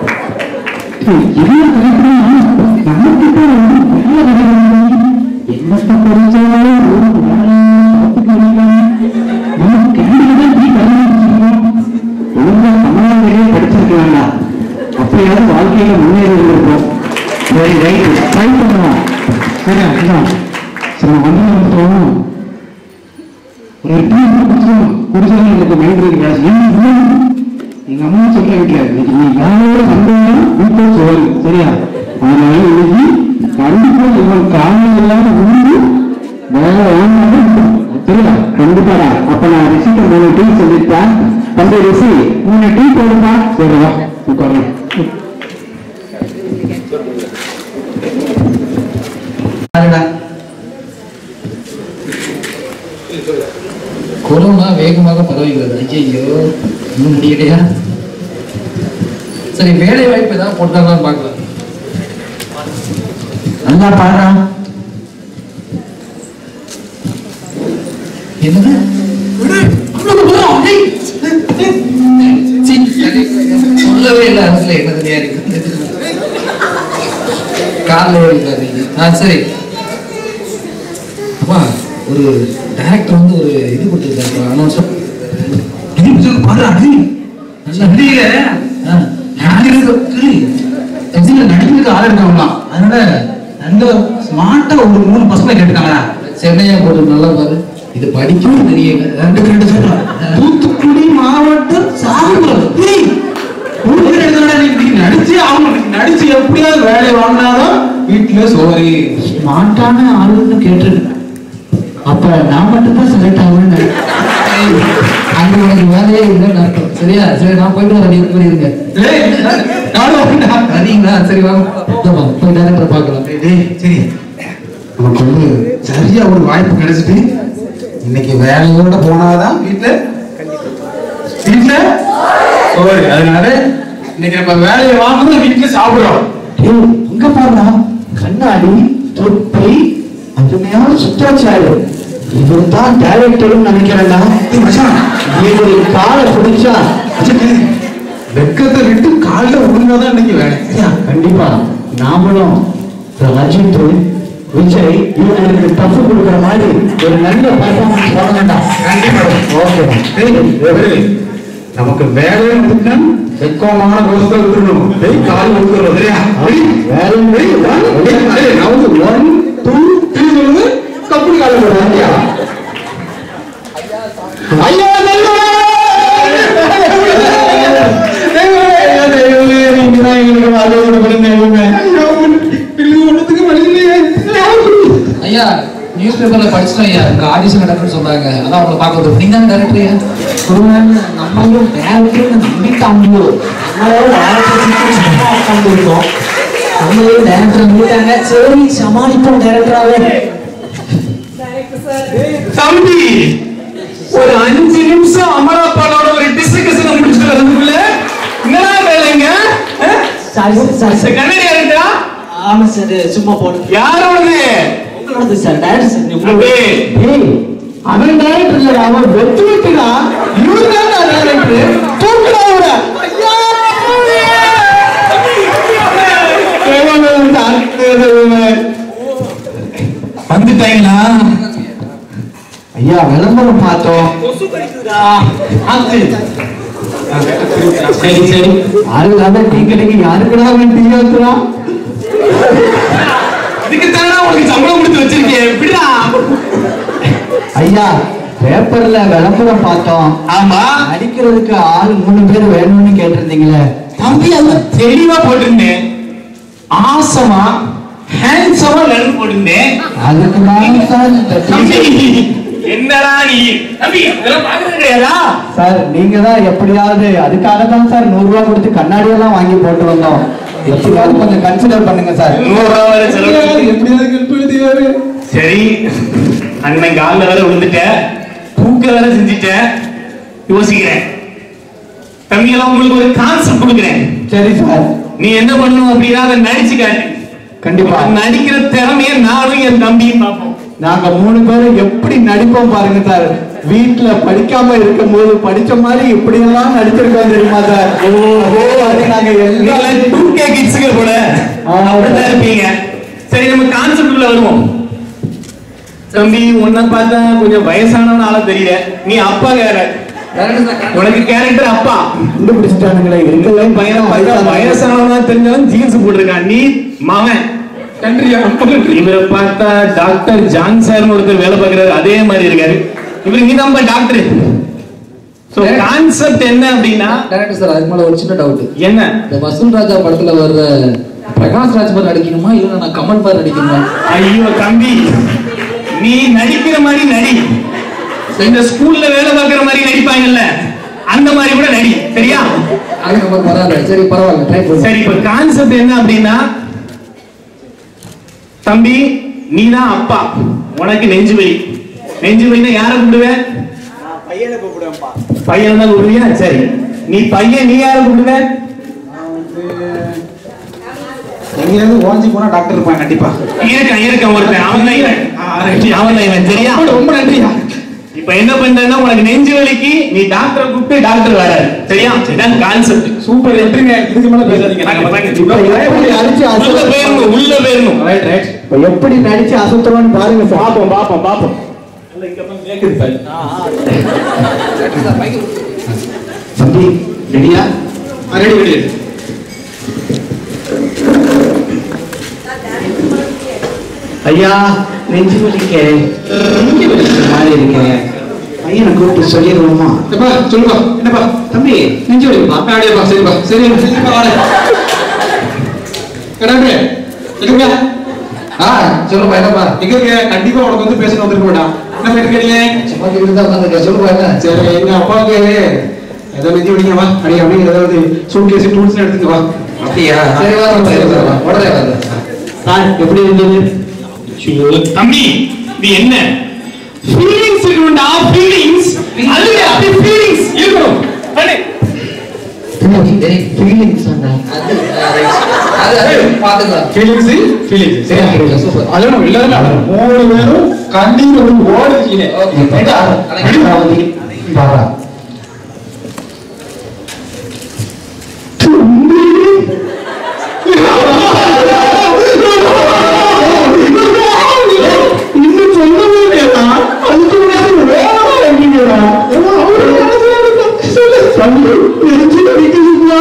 Speaker 2: என்ன கிடைக்கிறோம் நமக்கிட்ட வந்து வேலை கிடையாது என்னத்தை படிச்சாலும் ஒரு வேலை பார்த்துக்க நம்ம கேண்டீன் தான் போய் கல்யாணம் ஒழுங்கா தமிழ்நாட்டிலே படிச்சிருக்கலாம்டா அப்பயாவது வாழ்க்கையில முன்னேறி இருந்திருப்போம் சரி ரைட்டு ட்ரை பண்ணுவோம் சரி அதான் சரி வந்து நம்ம ஒரு டீ குடிச்சோம் குடிச்சாலும் எனக்கு மைண்ட் இருக்கு எங்க அம்மா சொல்ற வீட்டுல இன்னைக்கு நீ யாரோட வந்தீங்கன்னா வீட்டுல சோறு சரியா அதனால இன்னைக்கு கண்டிப்பா இவன் காரணம் இல்லாம உண்டு வேலை வாங்கினாலும் சரியா கண்டிப்பாடா அப்ப நான் ரிசிட்ட மூணு டீ சொல்லிட்டேன் தம்பி ரிசி மூணு டீ போடுமா சரி வா உட்காரலாம்
Speaker 16: கொரோனா வேகமாக பரவுகிறது ஐயோ இன்னும் முடியலையா சரி வேலை வாய்ப்பு ஏதாவது போட்டாங்களான்னு பார்க்கலாம்
Speaker 2: நல்லா பாடுறா
Speaker 16: என்னது சீ, சொல்லவே இல்லை அரசுல என்ன தனியா இருக்கு காலில் இருக்காதீங்க ஆ சரி அப்பா ஒரு டைரக்டர் வந்து ஒரு இது கொடுத்துருக்காரு அனௌன்ஸ்
Speaker 2: நடிக்கிறதுக்கு ஆள் இருக்கவங்களாம் அதனால நல்ல ஸ்மார்ட்டா ஒரு மூணு பசங்களை கேட்டுக்காங்களா
Speaker 16: சென்னையா போட்டு நல்லா பாரு இது படிக்கவும் தெரியல
Speaker 2: ரெண்டு ரெண்டு சொல்றேன் தூத்துக்குடி மாவட்டம் சாகுபுரம் ஏய், ஒரு பேர் எழுதுனடா நீ நீ நடிச்சு அவங்க நடிச்சு எப்படியாவது வேலை வாங்கினாதான் வீட்டுல சோறு ஸ்மார்ட்டான ஆளுன்னு கேட்டிருக்கேன் அப்ப நான் மட்டும் தான் செலக்ட் ஆகணும்னு
Speaker 16: அங்க உனக்கு வேலையே இல்லைன்னு அர்த்தம் சரியா சரி நான் போயிட்டு வரேன் நீங்க போய் இருங்க வரீங்களா சரி வாங்க இந்தாம்மா, போய் டேரக்டர் பார்க்கலாம்
Speaker 2: சரி நமக்கு வந்து சரியா ஒரு வாய்ப்பு கிடைச்சிட்டு இன்னைக்கு வேலையோட போனாதான் வீட்டுல வீட்டுல சோறு அதனால இன்னைக்கு நம்ம வேலையை வாங்கணும் வீட்டுல சாப்பிடுறோம் ஏய், அங்க பாருடா கண்ணாடி தொப்பி அருமையான சுற்றாச்சாரு இவர் தான் டைரக்டர்னு நினைக்கிறேன்டா இவரு காலை பிடிச்சா வெக்கத்தை விட்டு காலில் விழுந்தாதான் இன்னைக்கு வேலை சரியா? கண்டிப்பா நாமளும் அஜித் விஜய் இவங்களுக்கு டஃப் கொடுக்குற மாதிரி ஒரு நல்ல பர்ஃபார்மன்ஸ் பண்ணணும்டா கண்டிப்பா ஓகே நமக்கு வேலையை முடிக்கா வெக்கமான கோஷத்தை விட்டுறணும் டேய் கால் விட்டுறோம் சரியா வேலை நான் வந்து ஒன் டூ த்ரீ சொல்லுங்க கப்பல் கால போடுறேன் ஐயா
Speaker 16: ஐயா நியூஸ் பேப்பர்ல படிச்சிட்டோம் ஐயா உங்க ஆடிஷன் நடக்குன்னு சொன்னாங்க அதான் அவங்களை பார்க்க வந்தோம் நீங்க தான் டேரக்டர்
Speaker 2: நம்மளும் டேரக்டர் நம்பிட்டாங்களோ நம்மளோட டேரக்டர் உட்காந்துருக்கோம் நம்மளும் டேரக்டர் நம்பிட்டாங்க சரி சமாளிப்போம் டேரக்டராகவே
Speaker 17: தம்பி ஒரு அஞ்சு நிமிஷம் அமராப்பாலோட ஒரு டிஸ்கஷன் முடிச்சுட்டு அதுக்குள்ள என்னடா வேலைங்க கண்ணாடி யாருடா
Speaker 2: ஆமா சார் சும்மா போடு
Speaker 17: யாரோடது
Speaker 2: உங்களோடது சார் டேரக்டர் சார்
Speaker 17: அடே.
Speaker 2: ஏய் அவன் டேரக்டர் இல்லடா அவன் வெட்டி விட்டுடா இவரு தான் டேரக்டர் தூக்குடா அவரை
Speaker 17: வந்துட்டாங்களா
Speaker 2: ஐயா விளம்பரம் பார்த்தோம்
Speaker 17: ஆத்து. சரி சரி
Speaker 18: அதுதான் டீ கடைக்கு யாருக்குடா அவன் டீ ஊத்துறான்
Speaker 17: இதுக்கு தானே உனக்கு சம்பளம் கொடுத்து வச்சிருக்கேன் எப்படிடா
Speaker 18: ஐயா பேப்பர்ல விளம்பரம் பார்த்தோம்
Speaker 17: ஆமா
Speaker 18: அடிக்கிறதுக்கு ஆள் மூணு பேர் வேணும்னு கேட்டிருந்தீங்களே
Speaker 17: தம்பி அது தெளிவா போட்டிருந்தேன் ஆசமா ஹேண்ட்ஸமா லெட்டர் போட்டிருந்தேன்
Speaker 18: அதுக்கு தான் சார் இந்த
Speaker 17: தம்பி
Speaker 18: டீ
Speaker 17: என்னடா நீ தம்பி இதெல்லாம் பாக்குறது கிடையாதா
Speaker 18: சார் நீங்க தான் எப்படியாவது அதுக்காக தான் சார் நூறு ரூபாய் கொடுத்து கண்ணாடி எல்லாம் வாங்கி போட்டு வந்தோம் எப்படியாவது கொஞ்சம் கன்சிடர் பண்ணுங்க சார்
Speaker 17: நூறு ரூபா வரை செலவு
Speaker 18: எப்படியாவது ஹெல்ப் எழுதியாரு
Speaker 17: சரி அண்ணன் காலில் வேற விழுந்துட்டேன் தூக்க வேற செஞ்சுட்டேன் யோசிக்கிறேன் தம்பி எல்லாம் உங்களுக்கு ஒரு கான்செப்ட் கொடுக்குறேன்
Speaker 18: சரி சார்
Speaker 17: நீ என்ன பண்ணணும் அப்படின்னா அதை நடிச்சு காட்டு
Speaker 18: கண்டிப்பா
Speaker 17: உனக்கு நடிக்கிற திறமைய நானும் என் தம்பியும் பார்ப்போம்
Speaker 18: நாங்க மூணு பேரும் எப்படி நடிப்போம் பாருங்க சார் வீட்டுல படிக்காம இருக்கும் போது படிச்ச மாதிரி இப்படி எல்லாம் நடிச்சிருக்கோம் தெரியுமா சார் ஓ அது நாங்க எல்லாம்
Speaker 17: டூ கே கிட்ஸுங்க கூட அப்படிதான் இருப்பீங்க சரி நம்ம கான்செப்ட் உள்ள வருவோம் தம்பி உன்னை பார்த்தா கொஞ்சம் வயசானவன ஆள தெரியல நீ அப்பா கேர உனக்கு கேரக்டர் அப்பா
Speaker 18: கண்டுபிடிச்சிட்டானுங்களே இருக்கவே
Speaker 17: பையனை பார்த்தா வயசானவனா தெரிஞ்சவன் ஜீன்ஸ் போட்டிருக்கான் நீ மகன் இவரை பார்த்தா டாக்டர் ஜான் சார்னு ஒருத்தர் வேலை பார்க்கிறாரு அதே மாதிரி இருக்காரு இவரு நீ தான் டாக்டர் சோ கான்செப்ட் என்ன அப்படின்னா
Speaker 16: டேரக்டர் சார் அதுக்கு மேல ஒரு சின்ன டவுட்
Speaker 17: என்ன
Speaker 16: இந்த வசூல் ராஜா படத்துல வர்ற பிரகாஷ் ராஜ் மாதிரி நடிக்கணுமா இல்ல நான் கமல் மாதிரி நடிக்கணுமா
Speaker 17: ஐயோ தம்பி நீ நடிக்கிற மாதிரி நடி இந்த ஸ்கூல்ல வேலை பார்க்கிற மாதிரி நடிப்பாங்கல்ல அந்த மாதிரி கூட நடி சரியா
Speaker 16: அது நமக்கு வராது சரி பரவாயில்ல ட்ரை பண்ணுங்க
Speaker 17: சரி இப்ப கான்செப்ட் என்ன அப்படின்னா தம்பி நீ தான் அப்பா உனக்கு நெஞ்சு வலி நெஞ்சு வலினா யாரை கூப்பிடுவேன்
Speaker 2: பையனை கூப்பிடுவேன்ப்பா
Speaker 17: பையன் தான் கூப்பிடுவியா சரி நீ பையன் நீ யாரை கூப்பிடுவ
Speaker 2: எங்கேயாவது ஓஞ்சி போனா டாக்டர் இருப்பான் கண்டிப்பா
Speaker 17: இருக்கான் இருக்கான் ஒருத்தன் அவன் தான் இவன் ஆ, right, அவன் தான் இவன் சரியா
Speaker 2: ரொம்ப நன்றியா
Speaker 17: இப்ப என்ன பண்றேன்னா உனக்கு நெஞ்சு வலிக்கு நீ டாக்டரை கூப்பிட்டு டாக்டர் வராரு சரியா இதான் கான்செப்ட்
Speaker 2: சூப்பர் எப்படிங்க இதுக்கு மேல பேசாதீங்க
Speaker 18: இப்ப எப்படி அடிச்சு
Speaker 17: உள்ள
Speaker 18: அசத்த
Speaker 17: போயிடணும் உள்ள போயிடணும்
Speaker 2: ரைட் ரைட்
Speaker 18: இப்ப எப்படி நடிச்சு அசத்துவான்னு பாருங்க சார்
Speaker 17: பாப்போம் பாப்போம் பாப்போம்
Speaker 18: தம்பி ரெடியா
Speaker 2: ரெடி ரெடி
Speaker 18: ஐயா நெஞ்சு வலிக்க நெஞ்சு வலிக்கிற மாதிரி இருக்கேன் பையனை கூப்பிட்டு சொல்லிடுவோமா
Speaker 2: எப்பா சொல்லுப்பா என்னப்பா
Speaker 18: தம்பி
Speaker 2: நெஞ்சு வலிப்பா அப்படியேப்பா சரிப்பா சரி சரிப்பா வாடா கடவுளே எங்க
Speaker 16: ஆ சொல்லுப்பா என்னப்பா
Speaker 2: எங்க இருக்க கண்டிப்பா உனக்கு வந்து பேசணும் வந்துருக்க வேண்டாம் என்ன பண்ணிட்டு இருக்கீங்க
Speaker 16: சும்மா இப்படி தான் உட்காந்துருக்கேன் சொல்லுப்பா என்ன
Speaker 2: சரி எங்க அப்பாவுக்கு ஏதோ நெஞ்சு வலிங்க வா அடி அப்படி ஏதாவது சூட் கேஸ் டூல்ஸ் எடுத்துட்டு வா
Speaker 16: அப்படியா சரி வா சரி வா உடனே வந்து
Speaker 18: சார் எப்படி இருந்தது
Speaker 17: தம்பி இது என்ன ஃபீலிங்ஸ் இருக்கணும்டா ஃபீலிங்ஸ் அது அப்படி ஃபீலிங்ஸ் இருக்கணும் அடே
Speaker 18: ஃபீலிங்ஸ்
Speaker 16: அது அது அது பாத்துக்கலாம்
Speaker 2: ஃபீலிங்ஸ் ஃபீலிங்ஸ் சரி
Speaker 16: சூப்பர்
Speaker 2: அதுல நம்ம எல்லாரும் மூணு பேரும் கண்ணீர் வந்து ஓடுறீங்க
Speaker 18: பாரா இன்னும் சொல்லவே இல்லையா அதுக்கு முன்னாடி வேற இருக்கீங்களா சொல்லு நெஞ்சு வலிக்குதுங்களா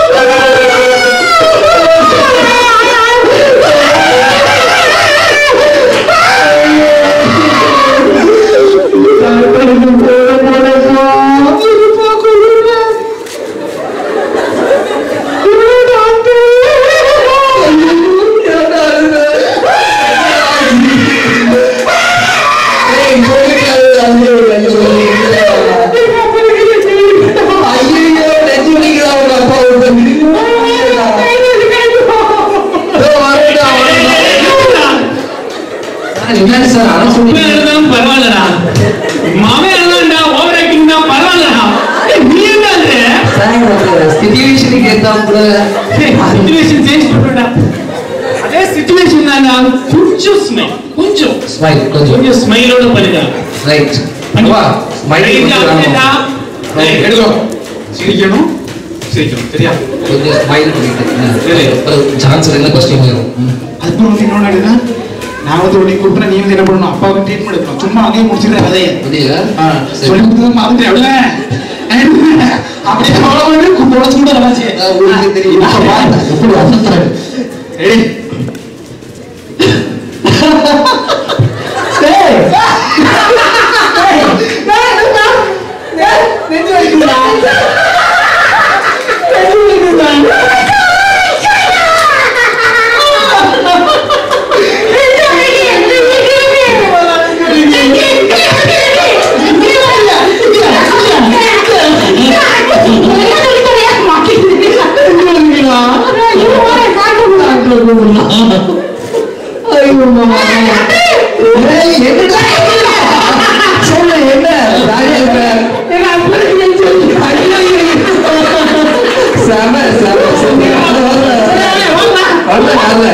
Speaker 16: என்ன சார் அட சொல்லி
Speaker 17: உப்பு எழுதாம பரவாயில்லடா மாமன் எழுதாண்டா ஓவர் ஆக்டிங் தான் பரவாயில்லடா ஏய், நீ என்ன அது
Speaker 16: சிச்சுவேஷனுக்கு ஏத்தாப்புல
Speaker 17: சிச்சுவேஷன் சேஞ்ச் பண்ணுடா அதே சிச்சுவேஷன் தான்டா கொஞ்சம் ஸ்மைல் கொஞ்சம்
Speaker 16: ஸ்மைல் கொஞ்சம்
Speaker 17: கொஞ்சம் ஸ்மைலோட பண்ணுங்க
Speaker 16: ரைட் வா ஸ்மைல்
Speaker 17: Right,
Speaker 2: எடுக்கும் சிரிக்கணும் சிரிக்கணும் சரியா
Speaker 16: கொஞ்சம் ஸ்மைல் பண்ணிட்டு அப்புறம் சான்ஸ் என்ன கொஸ்டின் வரும் ம்.
Speaker 2: அதுக்கப்புறம் வந்து இன்னொன்று என்னன்னா நான் வந்து உடனே கூப்பிட்டா நீ வந்து என்ன பண்ணணும் அப்பாவுக்கு ட்ரீட்மெண்ட் எடுக்கணும் சும்மா அங்கேயே முடிச்சிருக்க கதையை ஆ, சொல்லி கொடுத்தது மறந்துட்டு அப்படில அப்படியே அவ்வளோ வந்து தொலைச்சு கூட வராச்சு இப்ப பாருங்க, எப்படி அசத்துறாரு. ரெடி டேய். டேய். டேய், என்னடா? டேய், நெஞ்சு வலிக்குதுடா. நெஞ்சு வலிக்குதுடா. சொல்லு என்ன செம செம வரல வரல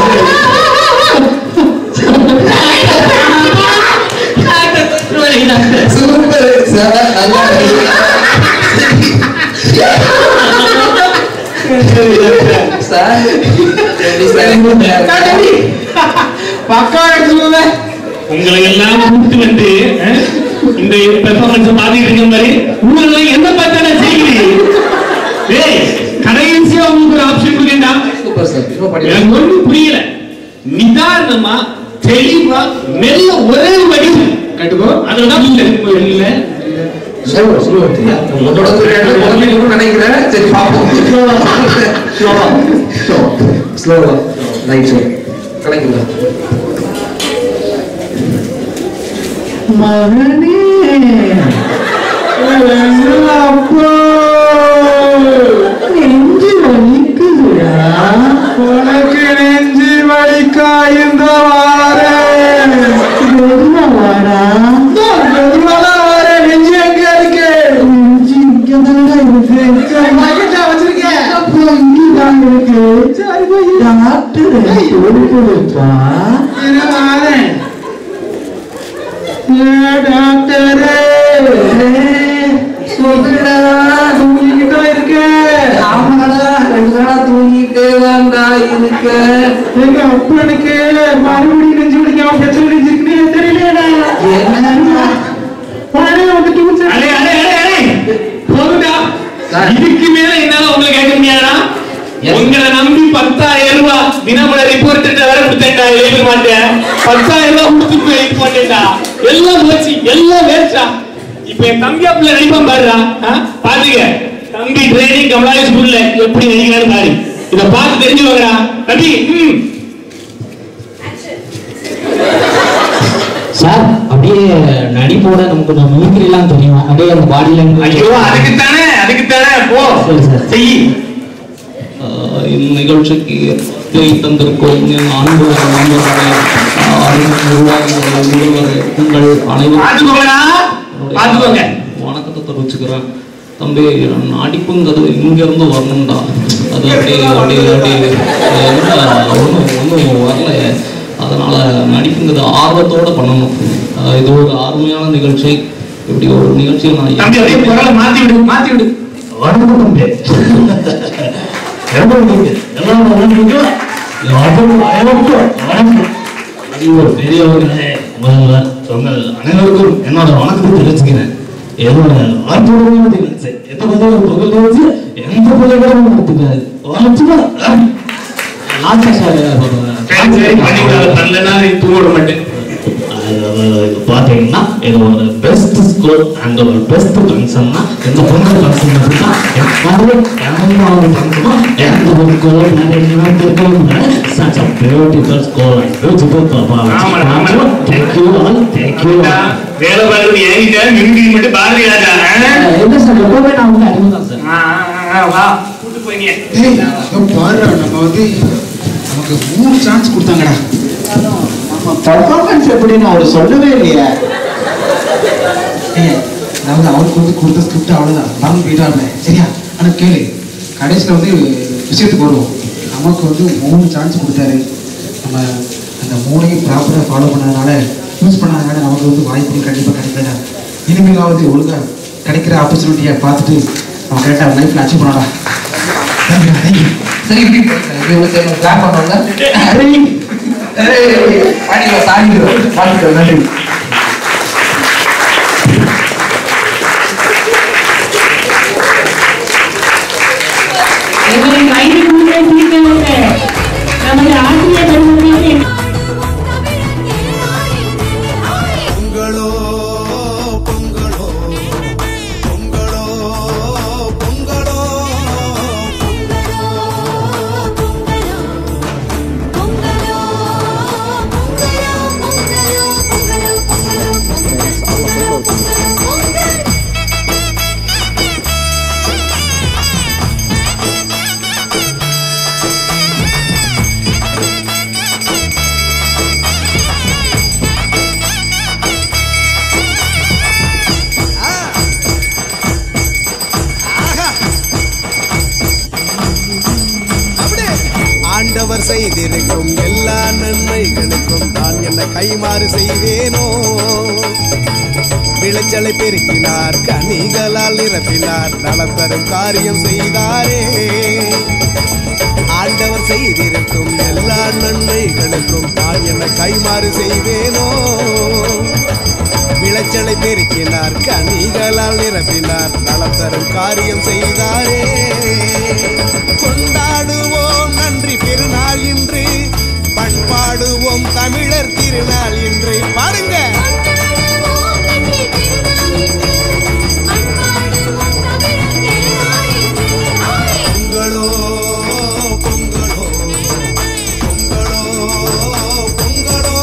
Speaker 2: சூப்பர் செம நல்லா சார் பக்கா எடுத்துக்கோங்க
Speaker 17: உங்களை எல்லாம் கூப்பிட்டு வந்து அஹ், இந்த பெர்ஃபார்மன்ஸ் பாத்துட்டு இருக்க மாதிரி உங்களை என்ன பார்த்தா செய்கிறீங்க டேய் கடைசியா உங்களுக்கு ஒரு ஆப்ஷன் கொடுக்கண்டா
Speaker 16: சூப்பர் சார் இன்னும் படி
Speaker 17: எனக்கு ஒண்ணும் புரியல நிதானமா தெளிவா மெல்ல ஒரே வடி கட்டுக்கோ அதுதான் இல்ல இல்ல
Speaker 16: ஸ்லோ ஸ்லோ உங்களோட குழந்தைகளுக்கும் நினைக்கிறேன் சரி பாப்போம் ஸ்லோவா ஸ்லோ ஸ்லோவா ரைட் சார் கணக்குங்க
Speaker 2: மகனே அப்போ நெஞ்சு வலிக்குதுடா உனக்கு நெஞ்சு வலிக்கா இந்த வார மெதுவா வாடா மெதுவா வார நெஞ்சு எங்க இருக்கு நெஞ்சு இங்க தான் இருக்கு மகிட்டா வச்சிருக்கேன் அப்போ இங்கதான் இருக்கு சரி போய் டாக்டர் கொடுப்பா இருவாரேன் டாக்டரே சொல்லுடா தூங்கிக்கிட்டா இருக்க ஆமாடா ரெண்டு நாளா தூங்கிட்டே தான்டா இருக்க எங்க அப்பனுக்கு மறுபடியும் நெஞ்சு பிடிக்காம பிரச்சனை நெஞ்சிருக்கே தெரியலடா என்னடா உடனே வந்துட்டு உச்ச-
Speaker 17: அடே அடே அடே அடே போதுடா இதுக்கு மேல என்னால உங்களை கேட்க முடியாதா உங்களை நம்பி பத்தாயிரம் ரூபாய் தினமல ரிப்போர்ட் வேற கொடுத்தேன்டா எழுத மாட்டேன் பத்தாயிரம் ரூபாய் கொடுத்து எழுத மாட்டேன்டா எல்லாம் போச்சு எல்லாம் வேஸ்டா இப்ப என் தம்பி அப்பல நடிப்பான் பாருடா ஆ? பாத்துக்க தம்பி ட்ரைனிங் கமலாய ஸ்கூல்ல எப்படி நடிக்கிறான்னு பாரு இத பார்த்து தெரிஞ்சுக்கோங்கடா தம்பி ம்
Speaker 19: சார் அப்படியே நடிப்போட நமக்கு கொஞ்சம் மிமிக்ரி எல்லாம் தெரியும் அப்படியே அந்த பாடி
Speaker 17: ஐயோ அதுக்கு தானே அதுக்கு தானே போ செய்
Speaker 19: இந்நிகழ்ச்சிக்கு இதை தந்திருக்கும் என் அன்பு நண்பர்களே அறிவு நிர்வாகிகளே முதல்வரே உங்கள்
Speaker 17: பாத்துக்கோங்கடா. பாத்துக்கோங்க.
Speaker 19: அனைவரும் வணக்கத்தை தெரிவிச்சுக்கிறேன் தம்பி நடிப்புங்கிறது இங்க இருந்து வரணும்டா அது அப்படியே அப்படியே அப்படியே ஒன்றும் ஒன்றும் வரல அதனால நடிப்புங்கிறது ஆர்வத்தோட பண்ணணும் அஹ் இது ஒரு அருமையான நிகழ்ச்சி இப்படி ஒரு நிகழ்ச்சியில் நான்
Speaker 17: தம்பி அப்படியே குரலை மாத்தி விடு மாத்தி விடு
Speaker 19: வணக்கம் தம்பி ரொம்ப நன்றி. எல்லாம் வணக்கங்க. யாரும் அனைவருக்கும் வணக்கம். அறிவோர் பெரியவர்களே முதல்வர் உங்கள் அனைவருக்கும் என்னோட வணக்கத்தை தெரிவிச்சுக்கிறேன் என்னோட ஆற்றோட தெரிவிச்சு எந்த பதிலும் புகழ் தெரிவிச்சு எந்த புகழும் நடத்துக்காது வணக்கமா லாஸ்ட்
Speaker 17: சரி சரி பண்ணி விடாத பண்ணலன்னா நீ தூங்க விட மாட்டேன்
Speaker 19: இது பார்த்தீங்கன்னா இது ஒரு பெஸ்ட் ஸ்கூல் அண்ட் ஒரு பெஸ்ட் ஃபங்க்ஷன்னா இந்த பொங்கல் ஃபங்க்ஷன் அப்படின்னா எல்லாரும் எல்லாரும் ஃபங்க்ஷனும் எந்த ஒரு ஸ்கூல் மேனேஜ்மெண்ட் இருக்கணும் such a beautiful school and beautiful performance.
Speaker 17: ஆமாடா, ஆமாடா.
Speaker 19: Thank you all, thank you all.
Speaker 17: வேலை பார்க்கறது என்கிட்ட மிமிக்ரி மட்டும் பாரதி ராஜா
Speaker 19: இல்லை சார் எப்பவுமே நான் வந்து அடிமை தான் சார்
Speaker 17: வா கூட்டு போய்ங்க
Speaker 2: டேய் இங்க பாருடா நம்ம வந்து நமக்கு மூணு சான்ஸ் கொடுத்தாங்கடா
Speaker 18: பர்ஃபார்மன்ஸ் எப்படின்னு அவர் சொல்லவே இல்லையே
Speaker 2: ஏய், அதாவது அவருக்கு வந்து கொடுத்த ஸ்கிரிப்ட் அவ்வளோதான் மறந்து போயிட்டாருல சரியா ஆனால் கேளு கடைசியில் வந்து விஷயத்துக்கு வருவோம் நமக்கு வந்து மூணு சான்ஸ் கொடுத்தாரு நம்ம அந்த மூணையும் ப்ராப்பராக ஃபாலோ பண்ணதுனால யூஸ் பண்ணாதனால நமக்கு வந்து வாய்ப்புகள் கண்டிப்பாக கிடைக்கல இனிமேலாவது ஒழுங்காக கிடைக்கிற ஆப்பர்ச்சுனிட்டியை பார்த்துட்டு நம்ம கரெக்டாக லைஃப்பில் அச்சீவ் பண்ணலாம் தேங்க்யூ தேங்க்யூ
Speaker 16: சரி இப்படி இவங்க கிளாப் பண்ணுவாங்க
Speaker 2: ஏய், பாடிக்கோ சாடிக்கோ பாடிக்கோ நன்றி
Speaker 10: எங்களை கைது முன்னே தீர்த்தவங்க நமது ஆசிரியர் பெருமக்களுக்கு
Speaker 1: பொங்கலோ பொங்கலோ பொங்கலோ பொங்கலோ ஆண்டவர் செய்திருக்கும் எல்லா நன்மைகளுக்கும் நான் என்ன கைமாறு செய்வேனோ விளைச்சலை பெருக்கினார் கனிகளால் நிரப்பினார் நலம் தரும் காரியம் செய்தாரே ஆண்டவர் செய்திருக்கும் எல்லா நன்மைகளுக்கும் நான் என்ன கைமாறு செய்வேனோ விளைச்சலை பெருக்கினார் கனிகளால் நிரப்பினார் நலம் தரும் காரியம் செய்தாரே கொண்டாடுவோம் நன்றி பெருநாள் இன்று பண்பாடுவோம் தமிழர் திருநாள் இன்று பாருங்க பொங்கலோ பொங்கலோ பொங்கலோ பொங்கலோ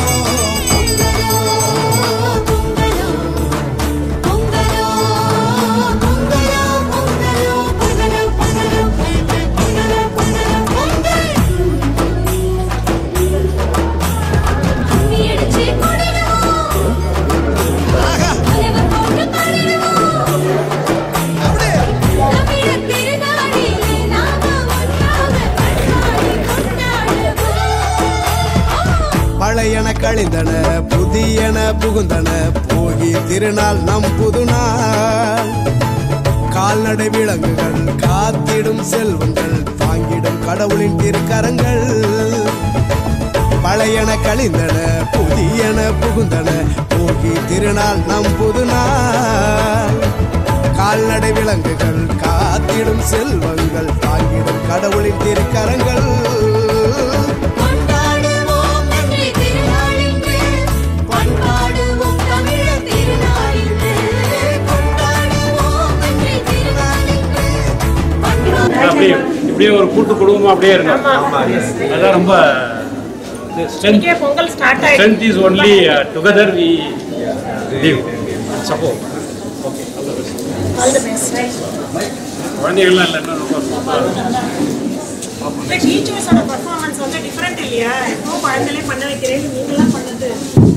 Speaker 1: பழையன கழிந்தன புதியன புகுந்தன போகி திருநாள் நம் புதுநாள் கால்நடை விலங்குகள் காத்திடும் செல்வங்கள் தாங்கிடும் கடவுளின் திருக்கரங்கள் பழையன கழிந்தன புதியன புகுந்தன போகி திருநாள் நம் புதுநாள் கால்நடை விலங்குகள் காத்திடும் செல்வங்கள் தாங்கிடும் கடவுளின் திருக்கரங்கள்
Speaker 20: அப்படியே இப்படியே ஒரு கூட்டு குடும்பமா அப்படியே இருக்கும் அதான் ரொம்ப
Speaker 11: இங்கே பொங்கல் ஸ்டார்ட் ஆயிடுச்சு
Speaker 20: strength is only together we live support
Speaker 11: all the best
Speaker 20: குழந்தைகள்லாம் இல்லை இன்னும் ரொம்ப சூப்பரா
Speaker 11: இந்த டீச்சர்ஸோட பர்ஃபார்மன்ஸ் வந்து டிஃபரெண்ட் இல்லையா எப்போ குழந்தைகளே பண்ண வைக்கிறேன் நீங்களாம் பண்ணது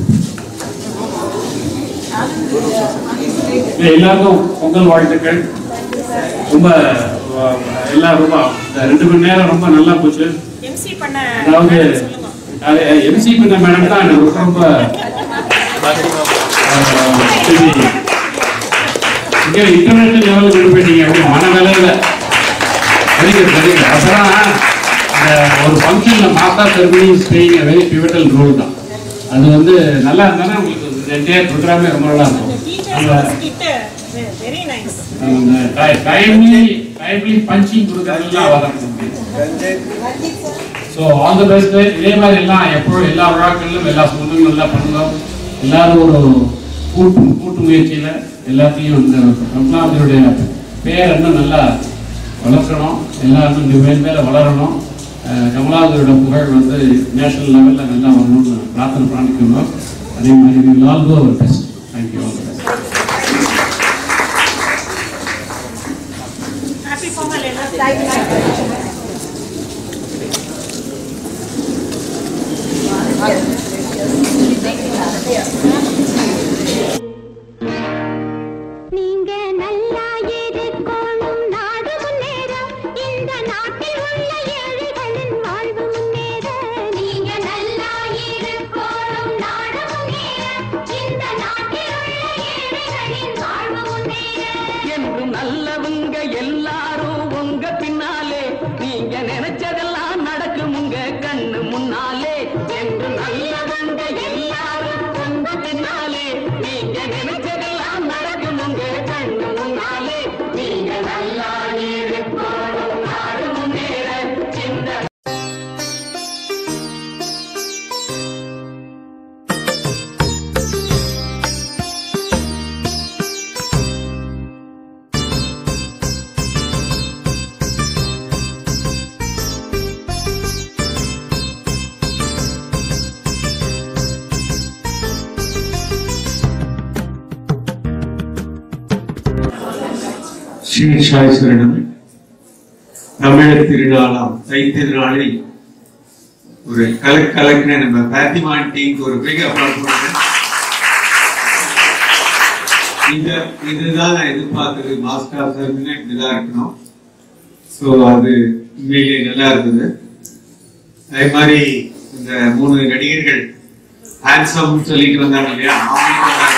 Speaker 20: எல்லாருக்கும் பொங்கல் வாழ்த்துக்கள் ரொம்ப அஹ், எல்லாம் ரொம்ப இந்த ரெண்டு மணி நேரம் ரொம்ப நல்லா போச்சு
Speaker 11: எம்சி பண்ண
Speaker 20: அதாவது எம்சி பண்ண மேடம் தான் எனக்கு ரொம்ப ரொம்ப அஹ், சரி. இங்க இன்டர்நேஷனல் லெவலுக்கு கொண்டு போயிட்டீங்க அப்படி மன வேலையில வெரி குட் வெரி குட் அப்பதான் இந்த ஒரு ஃபங்க்ஷன்ல மாத்தா ceremony playing very pivotal role தான் அது வந்து நல்லா இருந்தாலும் உங்களுக்கு என்டையர் ப்ரோக்ராமே ரொம்ப நல்லா இருக்கும் அந்த
Speaker 11: கிட்ட வெரி நைஸ்
Speaker 20: அந்த டைம்லி டைம்லி பஞ்சிங் கொடுக்கறதுலாம் வரணும் ஸோ ஆல் தி பெஸ்ட் இதே மாதிரி எல்லாம் எப்போ எல்லா விழாக்களிலும் எல்லா சொந்தங்களும் நல்லா பண்ணுவோம் எல்லாரும் ஒரு கூட்டு கூட்டு முயற்சியில எல்லாத்தையும் இந்த கமலாவதியுடைய பேர் இன்னும் நல்லா வளர்க்கணும் எல்லாரும் இந்த மேல் மேல வளரணும் அஹ் கமலாவதியோட புகழ் வந்து நேஷனல் லெவல்ல நல்லா வரணும்னு பிரார்த்தனை பண்ணிக்கணும் அதே மாதிரி we will all do our best thank you all the best
Speaker 11: happy Pongal எல்லாரும்
Speaker 10: நீங்க நல்லா இருக்கணும் நாடு முன்னேற இந்த நாட்டில் உள்ள ஏழைகளின் வாழ்வு முன்னேற நீங்க நல்லா இருக்கணும் நாடு முன்னேற இந்த நாட்டில் உள்ள ஏழைகளின் வாழ்வு முன்னேற
Speaker 21: என்றும் நல்லவங்க எல்லாரும் உங்க பின்னாலே நீங்க நினைச்சதெல்லாம் நடக்கும் உங்க கண்ணு முன்னாலே எங்க
Speaker 4: ஸ்ரீசாய்ஸ்வரனும் தமிழர் திருநாளாம் தை திருநாளில் ஒரு கலக் கலக்குன நம்ம பாத்திமான் டீமுக்கு ஒரு பெரிய அப்ளாஸ் கொடுங்க இந்த இதுதான் நான் எதிர்பார்த்தது மாஸ்டர் சார்னா இப்படிதான் இருக்கணும் ஸோ அது உண்மையிலேயே நல்லா இருந்தது அதே மாதிரி இந்த மூணு நடிகர்கள் ஹேண்ட்ஸம் சொல்லிட்டு வந்தாங்க இல்லையா அவங்களுக்கு வந்தாங்க.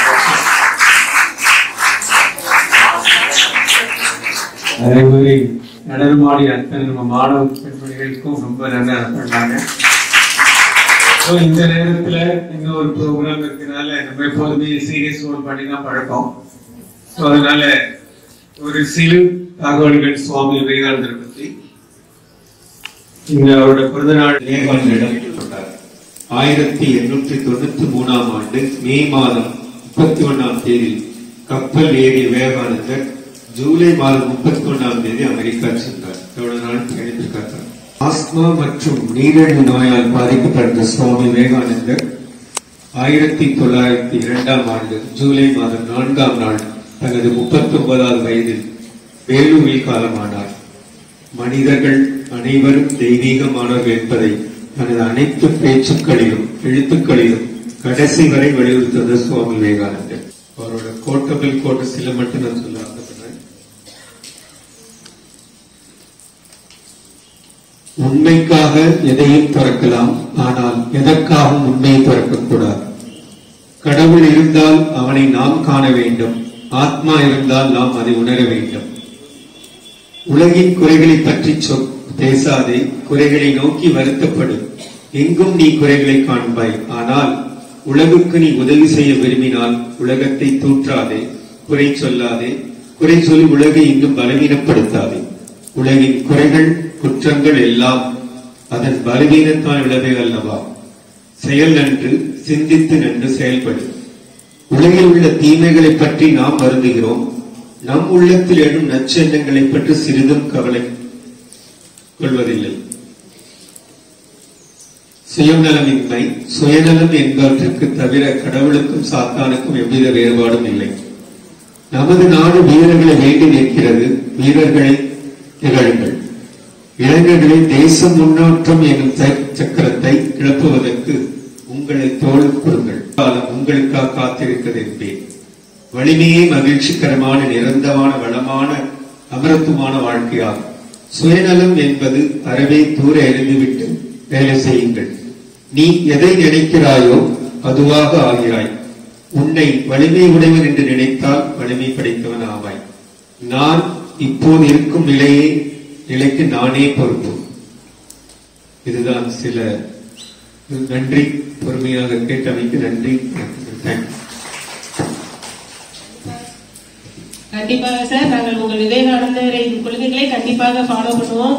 Speaker 4: அதே மாதிரி நடனமாடி அத்தனை நம்ம மாணவ பெண்மணிகளுக்கும் ரொம்ப நல்லா பண்ணாங்க ஸோ இந்த நேரத்துல இன்னொரு ப்ரோக்ராம் இருக்கனால நம்ம எப்போதுமே சீரியஸ் ரோல் பண்ணி தான் பழக்கம் ஸோ அதனால ஒரு சிறு தகவல்கள் சுவாமி விவேகானந்தரை பத்தி இங்க அவரோட பிறந்தநாள்
Speaker 22: விவேகானந்தரிடம் கொண்டார் ஆயிரத்தி எண்ணூற்றி தொண்ணூத்தி மூணாம் ஆண்டு மே மாதம் முப்பத்தி ஒண்ணாம் தேதி கப்பல் ஏறிய விவேகானந்தர் ஜூலை மாதம் முப்பத்தி ஒண்ணாம் தேதி அமெரிக்கா சென்றார் எவ்வளவு நாள் பயணித்திருக்கார் ஆஸ்மா மற்றும் நீரிழிவு நோயால் பாதிக்கப்பட்ட சுவாமி விவேகானந்தர் ஆயிரத்தி தொள்ளாயிரத்தி இரண்டாம் ஆண்டு ஜூலை மாதம் நான்காம் நாள் தனது முப்பத்தி ஒன்பதாவது வயதில் வேலூரில் காலமானார் மனிதர்கள் அனைவரும் தெய்வீகமானவர்கள் என்பதை தனது அனைத்து பேச்சுக்களிலும் எழுத்துக்களிலும் கடைசி வரை வலியுறுத்தது சுவாமி விவேகானந்தர் அவரோட கோட்டபிள் கோட்டு சில மட்டும் நான் சொல்ல ஆசைப்படுறேன் உண்மைக்காக எதையும் திறக்கலாம் ஆனால் எதற்காகவும் உண்மையை திறக்கக்கூடாது கடவுள் இருந்தால் அவனை நாம் காண வேண்டும் ஆத்மா இருந்தால் நாம் அதை உணர வேண்டும் உலகின் குறைகளை பற்றி சொல் பேசாதே குறைகளை நோக்கி வருத்தப்படு எங்கும் நீ குறைகளை காண்பாய் ஆனால் உலகுக்கு நீ உதவி செய்ய விரும்பினால் உலகத்தை தூற்றாதே குறை சொல்லாதே குறை சொல்லி உலகை இன்னும் பலவீனப்படுத்தாதே உலகின் குறைகள் குற்றங்கள் எல்லாம் அதன் பலவீனத்தால் விளைவே அல்லவா செயல் நன்று சிந்தித்து நன்று செயல்படு உலகில் உள்ள தீமைகளை பற்றி நாம் வருந்துகிறோம் நம் உள்ளத்தில் எழும் நச்செண்ணங்களை பற்றி சிறிதும் கவலை கொள்வதில்லை சுயநலமின்மை சுயநலம் என்பவற்றுக்கு தவிர கடவுளுக்கும் சாத்தானுக்கும் எவ்வித வேறுபாடும் இல்லை நமது நாடு வீரர்களை வேண்டி நிற்கிறது வீரர்களை திகழுங்கள் இளைஞர்களை தேச முன்னேற்றம் எனும் ச- சக்கரத்தை கிளப்புவதற்கு உங்களை தோள் கொடுங்கள் காலம் உங்களுக்காக காத்திருக்கிறது என்பேன் வலிமையே மகிழ்ச்சிகரமான நிரந்தரமான வளமான அமரத்துவமான வாழ்க்கையாகும் சுயநலம் என்பது அறவே தூர எறிந்துவிட்டு வேலை செய்யுங்கள் நீ எதை நினைக்கிறாயோ அதுவாக ஆகிறாய் உன்னை வலிமை உடையவன் என்று நினைத்தால் வலிமை படைத்தவன் ஆவாய் நான் இப்போது இருக்கும் நிலையே நிலைக்கு நானே பொறுப்பு இதுதான் சில நன்றி பொறுமையாக கேட்டமைக்கு நன்றி தேங்க்யூ
Speaker 10: கண்டிப்பாக சார் நாங்கள் உங்கள் விவேகானந்தரின் கொள்கைகளை கண்டிப்பாக ஃபாலோ பண்ணுவோம்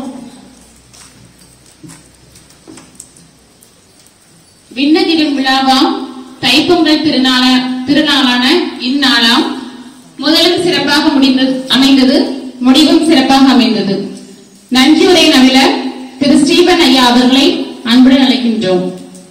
Speaker 3: விண்ணதிரும் விழாவாம் தைப்பொங்கல் திருநாள திருநாளான இந்நாளாம் முதலும் சிறப்பாக முடிந்தது அமைந்தது முடிவும் சிறப்பாக அமைந்தது நன்றியுரை நவில திரு ஸ்ரீபன் ஐயா அவர்களை அன்புடன் அழைக்கின்றோம்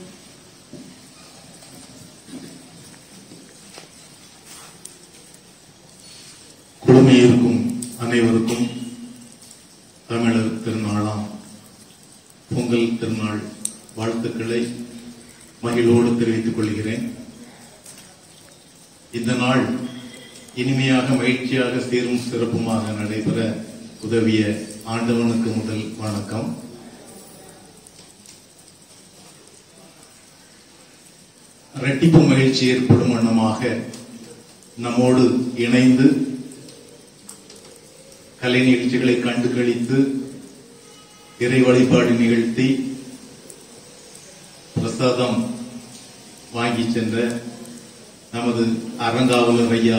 Speaker 23: குழுமையிருக்கும் அனைவருக்கும் தமிழர் திருநாளாம் பொங்கல் திருநாள் வாழ்த்துக்களை மகிழ்வோடு தெரிவித்துக் கொள்கிறேன் இந்த நாள் இனிமையாக மகிழ்ச்சியாக சீரும் சிறப்புமாக நடைபெற உதவிய ஆண்டவனுக்கு முதல் வணக்கம் இரட்டிப்பு மகிழ்ச்சி ஏற்படும் வண்ணமாக நம்மோடு இணைந்து கலை நிகழ்ச்சிகளை கண்டு கழித்து இறை வழிபாடு நிகழ்த்தி பிரசாதம் வாங்கி சென்ற நமது அறங்காவலர் ஐயா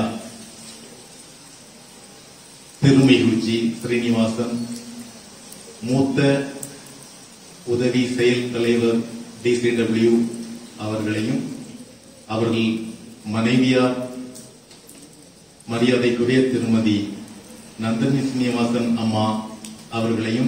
Speaker 23: திருமிகுஜி ஸ்ரீனிவாசன் மூத்த உதவி செயல் தலைவர் டிசிடபிள்யூ அவர்களையும் அவர்கள் மனைவியார் மரியாதைக்குரிய திருமதி நந்தினி சீனிவாசன் அம்மா அவர்களையும்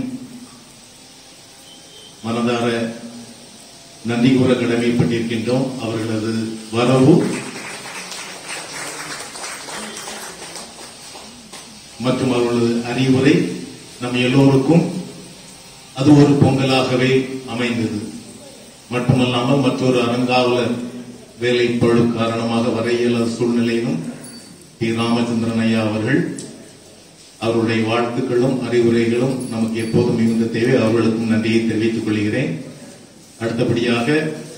Speaker 23: மனதார நன்றி கூற கடமைப்பட்டிருக்கின்றோம் அவர்களது வரவு மற்றும் அவர்களது அறிவுரை நம் எல்லோருக்கும் அது ஒரு பொங்கலாகவே அமைந்தது மட்டுமல்லாமல் மற்றொரு அறங்காவலர் வேலை பழு காரணமாக வர இயலாத சூழ்நிலையிலும் பி ராமச்சந்திரன் ஐயா அவர்கள் அவருடைய வாழ்த்துக்களும் அறிவுரைகளும் நமக்கு எப்போதும் மிகுந்த தேவை அவர்களுக்கும் நன்றியை தெரிவித்துக் கொள்கிறேன் அடுத்தபடியாக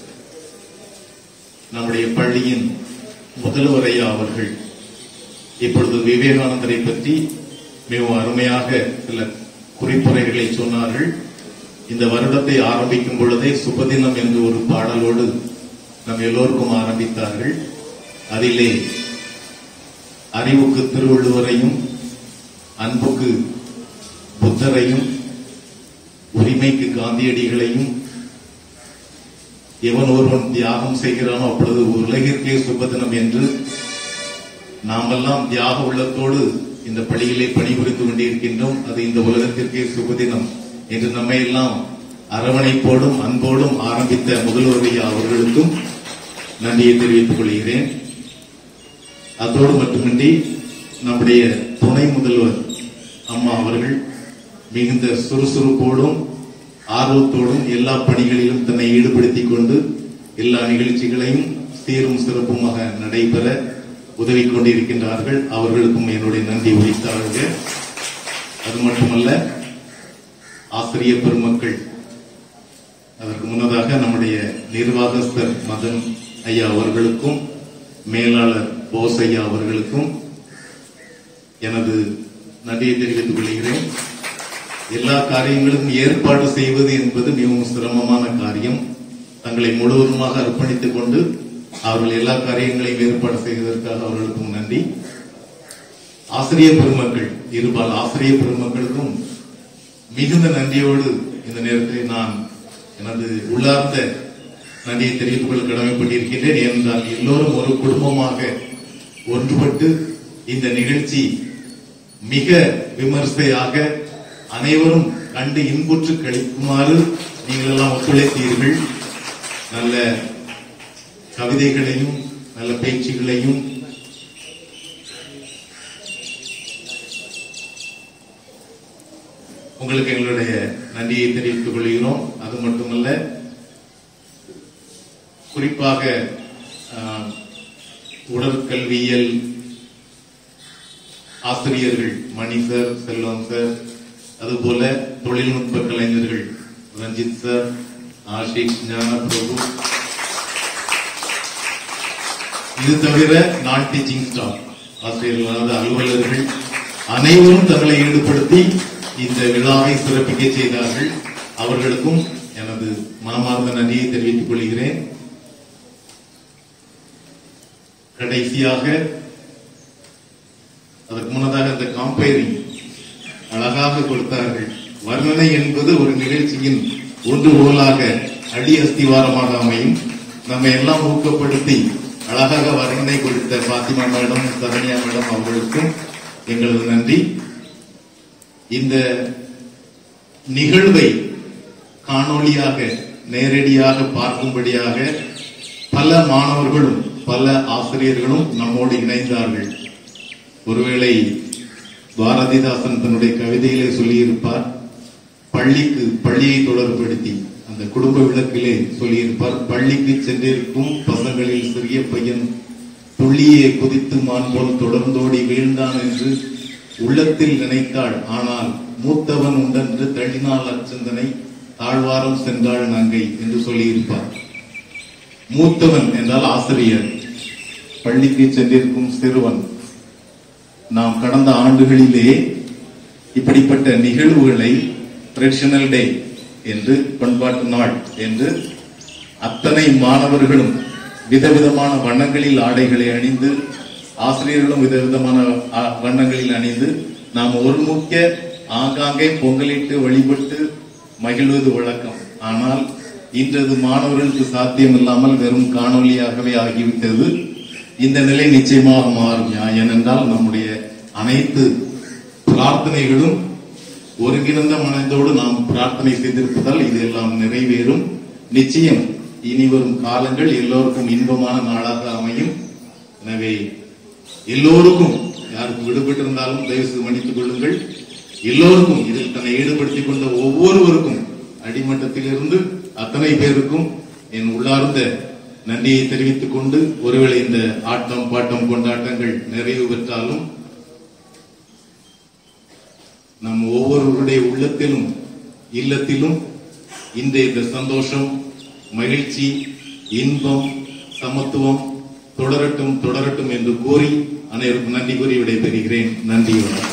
Speaker 23: நம்முடைய பள்ளியின் முதல்வர் ஐயா அவர்கள் இப்பொழுது விவேகானந்தரை பற்றி மிகவும் அருமையாக சில குறிப்புரைகளை சொன்னார்கள் இந்த வருடத்தை ஆரம்பிக்கும் பொழுதே சுபதினம் என்று ஒரு பாடலோடு நம் எல்லோருக்கும் ஆரம்பித்தார்கள் அதிலே அறிவுக்கு திருவள்ளுவரையும் அன்புக்கு புத்தரையும் உரிமைக்கு காந்தியடிகளையும் எவன் ஒருவன் தியாகம் செய்கிறானோ அப்பொழுது உலகிற்கே சுபதினம் என்று நாமெல்லாம் தியாக உள்ளத்தோடு இந்த பள்ளியிலே பணிபுரிந்து கொண்டிருக்கின்றோம் அது இந்த உலகத்திற்கே சுபதினம் என்று நம்மை எல்லாம் அரவணைப்போடும் அன்போடும் ஆரம்பித்த முதல்வர் ஐயா அவர்களுக்கும் நன்றியை தெரிவித்துக் கொள்கிறேன் அதோடு மட்டுமின்றி நம்முடைய துணை முதல்வர் அம்மா அவர்கள் மிகுந்த சுறுசுறுப்போடும் ஆர்வத்தோடும் எல்லா பணிகளிலும் தன்னை ஈடுபடுத்திக் கொண்டு எல்லா நிகழ்ச்சிகளையும் சீரும் சிறப்புமாக நடைபெற உதவி கொண்டிருக்கின்றார்கள் அவர்களுக்கும் என்னுடைய நன்றி உரித்தார்கள் அது மட்டுமல்ல ஆசிரியர் பெருமக்கள் அதற்கு முன்னதாக நம்முடைய நிர்வாகஸ்தர் மதன் ஐயா அவர்களுக்கும் மேலாளர் போஸ் ஐயா அவர்களுக்கும் எனது நன்றியை தெரிவித்துக் கொள்கிறேன் எல்லா காரியங்களும் ஏற்பாடு செய்வது என்பது மிகவும் சிரமமான காரியம் தங்களை முழுவதுமாக அர்ப்பணித்துக் கொண்டு அவர்கள் எல்லா காரியங்களையும் ஏற்பாடு செய்வதற்காக அவர்களுக்கும் நன்றி ஆசிரியர் பெருமக்கள் இருபால் ஆசிரியர் பெருமக்களுக்கும் மிகுந்த நன்றியோடு இந்த நேரத்தில் நான் எனது உள்ளார்ந்த நன்றியை தெரிவித்துக் கொள்ள கடமைப்பட்டிருக்கின்றேன் ஏனென்றால் எல்லோரும் ஒரு குடும்பமாக ஒன்றுபட்டு இந்த நிகழ்ச்சி மிக விமர்சையாக அனைவரும் கண்டு இன்புற்று கழிக்குமாறு நீங்கள் எல்லாம் ஒத்துழைத்தீர்கள் நல்ல கவிதைகளையும் நல்ல பேச்சுகளையும் உங்களுக்கு எங்களுடைய நன்றியை தெரிவித்துக் கொள்கிறோம் அது மட்டுமல்ல குறிப்பாக ஆஹ், உடற்கல்வியியல் ஆசிரியர்கள் மணி சார் செல்வம் சார் அதுபோல தொழில்நுட்ப கலைஞர்கள் ரஞ்சித் சார் ஆஷிக் ஞான பிரபு இது தவிர நான் டீச்சிங் ஸ்டாஃப் ஆசிரியர்கள் அதாவது அலுவலர்கள் அனைவரும் தங்களை ஈடுபடுத்தி இந்த விழாவை சிறப்பிக்க செய்தார்கள் அவர்களுக்கும் எனது மனமார்ந்த நன்றியை தெரிவித்துக் கொள்கிறேன் கடைசியாக அதற்கு முன்னதாக இந்த காம்பேரிங் அழகாக கொடுத்தார்கள் வர்ணனை என்பது ஒரு நிகழ்ச்சியின் ஒன்று போலாக அடி அஸ்திவாரமாக அமையும் நம்மை எல்லாம் ஊக்கப்படுத்தி அழகாக வர்ணனை கொடுத்த பாத்திமா மேடம் சரண்யா மேடம் அவர்களுக்கும் எங்களது நன்றி இந்த நிகழ்வை காணொளியாக நேரடியாக பார்க்கும்படியாக பல மாணவர்களும் பல ஆசிரியர்களும் நம்மோடு இணைந்தார்கள் ஒருவேளை பாரதிதாசன் தன்னுடைய கவிதையிலே சொல்லியிருப்பார் பள்ளிக்கு பள்ளியை தொடர்படுத்தி அந்த குடும்ப விளக்கிலே சொல்லியிருப்பார் பள்ளிக்கு சென்றிருக்கும் பசங்களில் சிறிய பையன் புள்ளியே குதித்து மான் போல் தொடர்ந்தோடி வீழ்ந்தான் என்று உள்ளத்தில் நினைத்தாள் ஆனால் மூத்தவன் உண்டென்று தள்ளினாள் அச்சந்தனை தாழ்வாரம் சென்றாள் நங்கை என்று சொல்லியிருப்பார் மூத்தவன் என்றால் ஆசிரியர் பள்ளிக்கு சென்றிருக்கும் சிறுவன் நாம் கடந்த ஆண்டுகளிலே இப்படிப்பட்ட நிகழ்வுகளை ட்ரெடிஷனல் டே என்று பண்பாட்டு நாள் என்று அத்தனை மாணவர்களும் விதவிதமான வண்ணங்களில் ஆடைகளை அணிந்து ஆசிரியர்களும் விதவிதமான ஆ- வண்ணங்களில் அணிந்து நாம் ஒருமுக்க ஆங்காங்கே பொங்கலிட்டு வழிபட்டு மகிழ்வது வழக்கம் ஆனால் இன்றது மாணவர்களுக்கு சாத்தியம் இல்லாமல் வெறும் காணொலியாகவே ஆகிவிட்டது இந்த நிலை நிச்சயமாக மாறும் யா- ஏனென்றால் நம்முடைய அனைத்து பிரார்த்தனைகளும் ஒருங்கிணைந்த மனதோடு நாம் பிரார்த்தனை செய்திருப்பதால் இது எல்லாம் நிறைவேறும் நிச்சயம் இனி வரும் காலங்கள் எல்லோருக்கும் இன்பமான நாளாக அமையும் எனவே எல்லோருக்கும் யாருக்கு விடுபட்டு இருந்தாலும் தயவு செய்து மன்னித்துக் கொள்ளுங்கள் எல்லோருக்கும் இதில் தன்னை ஈடுபடுத்திக் கொண்ட ஒவ்வொருவருக்கும் அடிமட்டத்திலிருந்து அத்தனை பேருக்கும் என் உள்ளார்ந்த நன்றியை தெரிவித்துக் கொண்டு ஒருவேளை இந்த ஆட்டம் பாட்டம் கொண்டாட்டங்கள் நிறைவு பெற்றாலும் நம் ஒவ்வொருவருடைய உள்ளத்திலும் இல்லத்திலும் இந்த இந்த சந்தோஷம் மகிழ்ச்சி இன்பம் சமத்துவம் தொடரட்டும் தொடரட்டும் என்று கூறி அனைவருக்கும் நன்றி கூறி விடைபெறுகிறேன் நன்றி வணக்கம்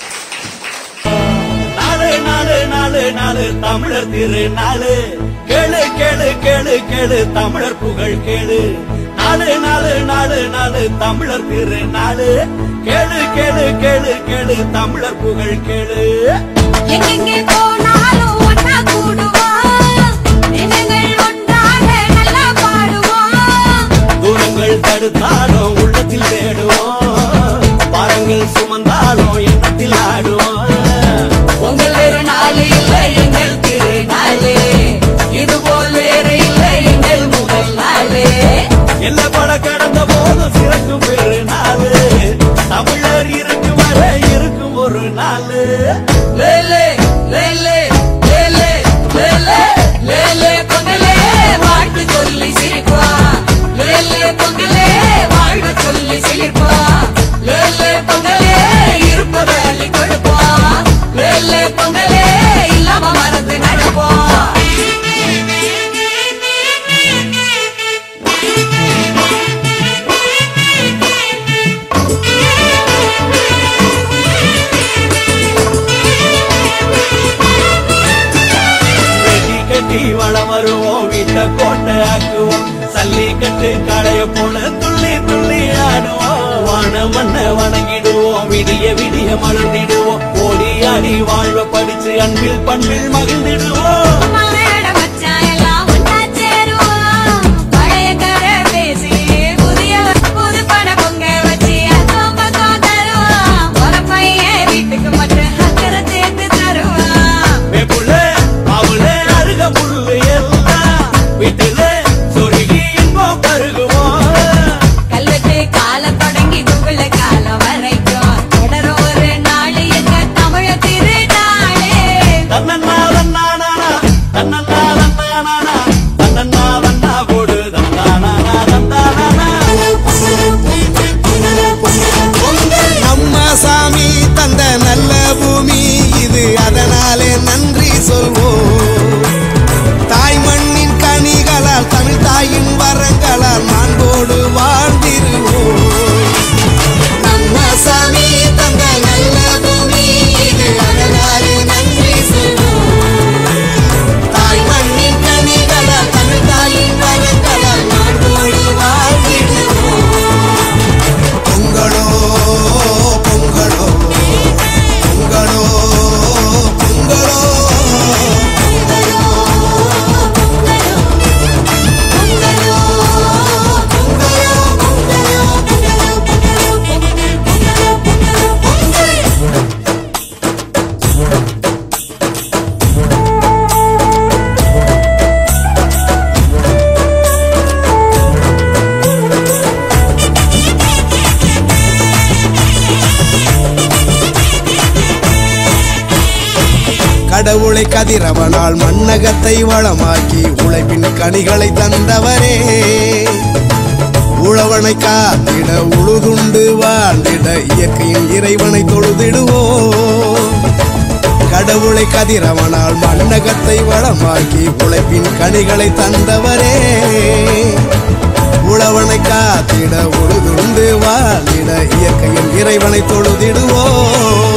Speaker 6: நாலு நாலு நாலு நாலு தமிழர் திருநாளு கேளு கேளு கேளு கேளு தமிழர் புகழ் கேளு நாலு நாலு நாலு நாலு தமிழர் திருநாளு கேளு கேளு கேளு கேளு தமிழர் புகழ் கேளு
Speaker 1: எங்கெங்கே போனாலும் ஒன்னா கூடுவோம் நினைவுகள் ஒன்றாக நல்லா பாடுவோம்
Speaker 6: தூரங்கள் தடுத்தாலும் உள்ளத்தில் தேடுவோம் பாரங்கள் சுமந்தாலும் எண்ணத்தில் ஆடுவோம்
Speaker 1: உங்கள் வேறு நாள் இல்லை எங்கள் திருநாளே இது போல் வேறு இல்லை எங்கள் முதல் நாளே
Speaker 6: எல்ல பட கடந்த போதும் சிறக்கும் பெரு நாளு தமிழர் இருக்கும் வரை இருக்கும் ஒரு நாளு
Speaker 1: லேலே லேலே லேலே லேலே லேலே பொங்கலே வாழ்த்து சொல்லி சிரிப்போம் லேலே பொங்கலே வாழ்வு சொல்லி சிரிப்போம் லேலே பொங்கலே இருப்பதை அள்ளி கொடுப்போம் லேலே பொங்கலே இல்லாம மறந்து நடப்போம்
Speaker 6: வெட்டி கட்டி வளம் வருவோம் வீட்டை கோட்டை ஆக்குவோம் சல்லி கட்டு கடைய போல துள்ளி துள்ளி ஆடுவோம் வான மண்ண வணங்கிடுவோம் விடிய விடிய மலர்ந்திடுவோம் ஓடி ஆடி வாழ்வ படிச்சு அன்பில் பண்பில் மகிழ்ந்திடுவோம்
Speaker 1: மலையட மச்சான் எல்லாம் ஒண்ணா சேருவோம். பழைய கதை பேசி புதிய புது பட பொங்க வச்சு அக்கம் பக்கம் தருவோம். ஒரு பையன் வீட்டுக்கு மட்டும் அக்கறை சேர்த்து தருவோம்.
Speaker 6: வேப்புல அவள அருக புல்லு எல்லாம் வீட்டுல சொருகி இன்பம் பருகுவோம்
Speaker 1: கல்வெட்டு காலம் தொடங்கி குகுல காலம் வரைக்கும் தொடரும் ஒரு நாள் எங்க தமிழ திருநாளே
Speaker 6: தன்னன்னா தன்னானா தன்னன்னா தன்னானா தன்னன்னா தன்னா போடு தன்னானா தன்னானா
Speaker 7: நம்ம சாமி தந்த நல்ல பூமி இது அதனாலே நன்றி சொல்வோம் தாய் மண்ணின் கனிகளால் தமிழ் தாயின் வரங்களால் மாண்போடு வாழ்ந்திருவோம் நம்ம சாமி தந்த நல்ல பூமி இது அதனாலே நன்றி சொல்வோம் தாய் மண்ணின் கனிகளால் தமிழ் தாயின் வரங்களால் மாண்போடு வாழ்ந்திடுவோம் பொங்கலோ பொங்கலோ பொங்கலோ பொங்கலோ கடவுளை கதிரவனால் மண்ணகத்தை வளமாக்கி உழைப்பின் கனிகளை தந்தவரே உழவனை காத்திட உழுதுண்டு வாழ்ந்திட இயற்கையின் இறைவனை தொழுதிடுவோம் கடவுளை கதிரவனால் மண்ணகத்தை வளமாக்கி உழைப்பின் கனிகளை தந்தவரே உழவனை காத்திட உழுதுண்டு வாழ்ந்திட இயற்கையின் இறைவனை தொழுதிடுவோம்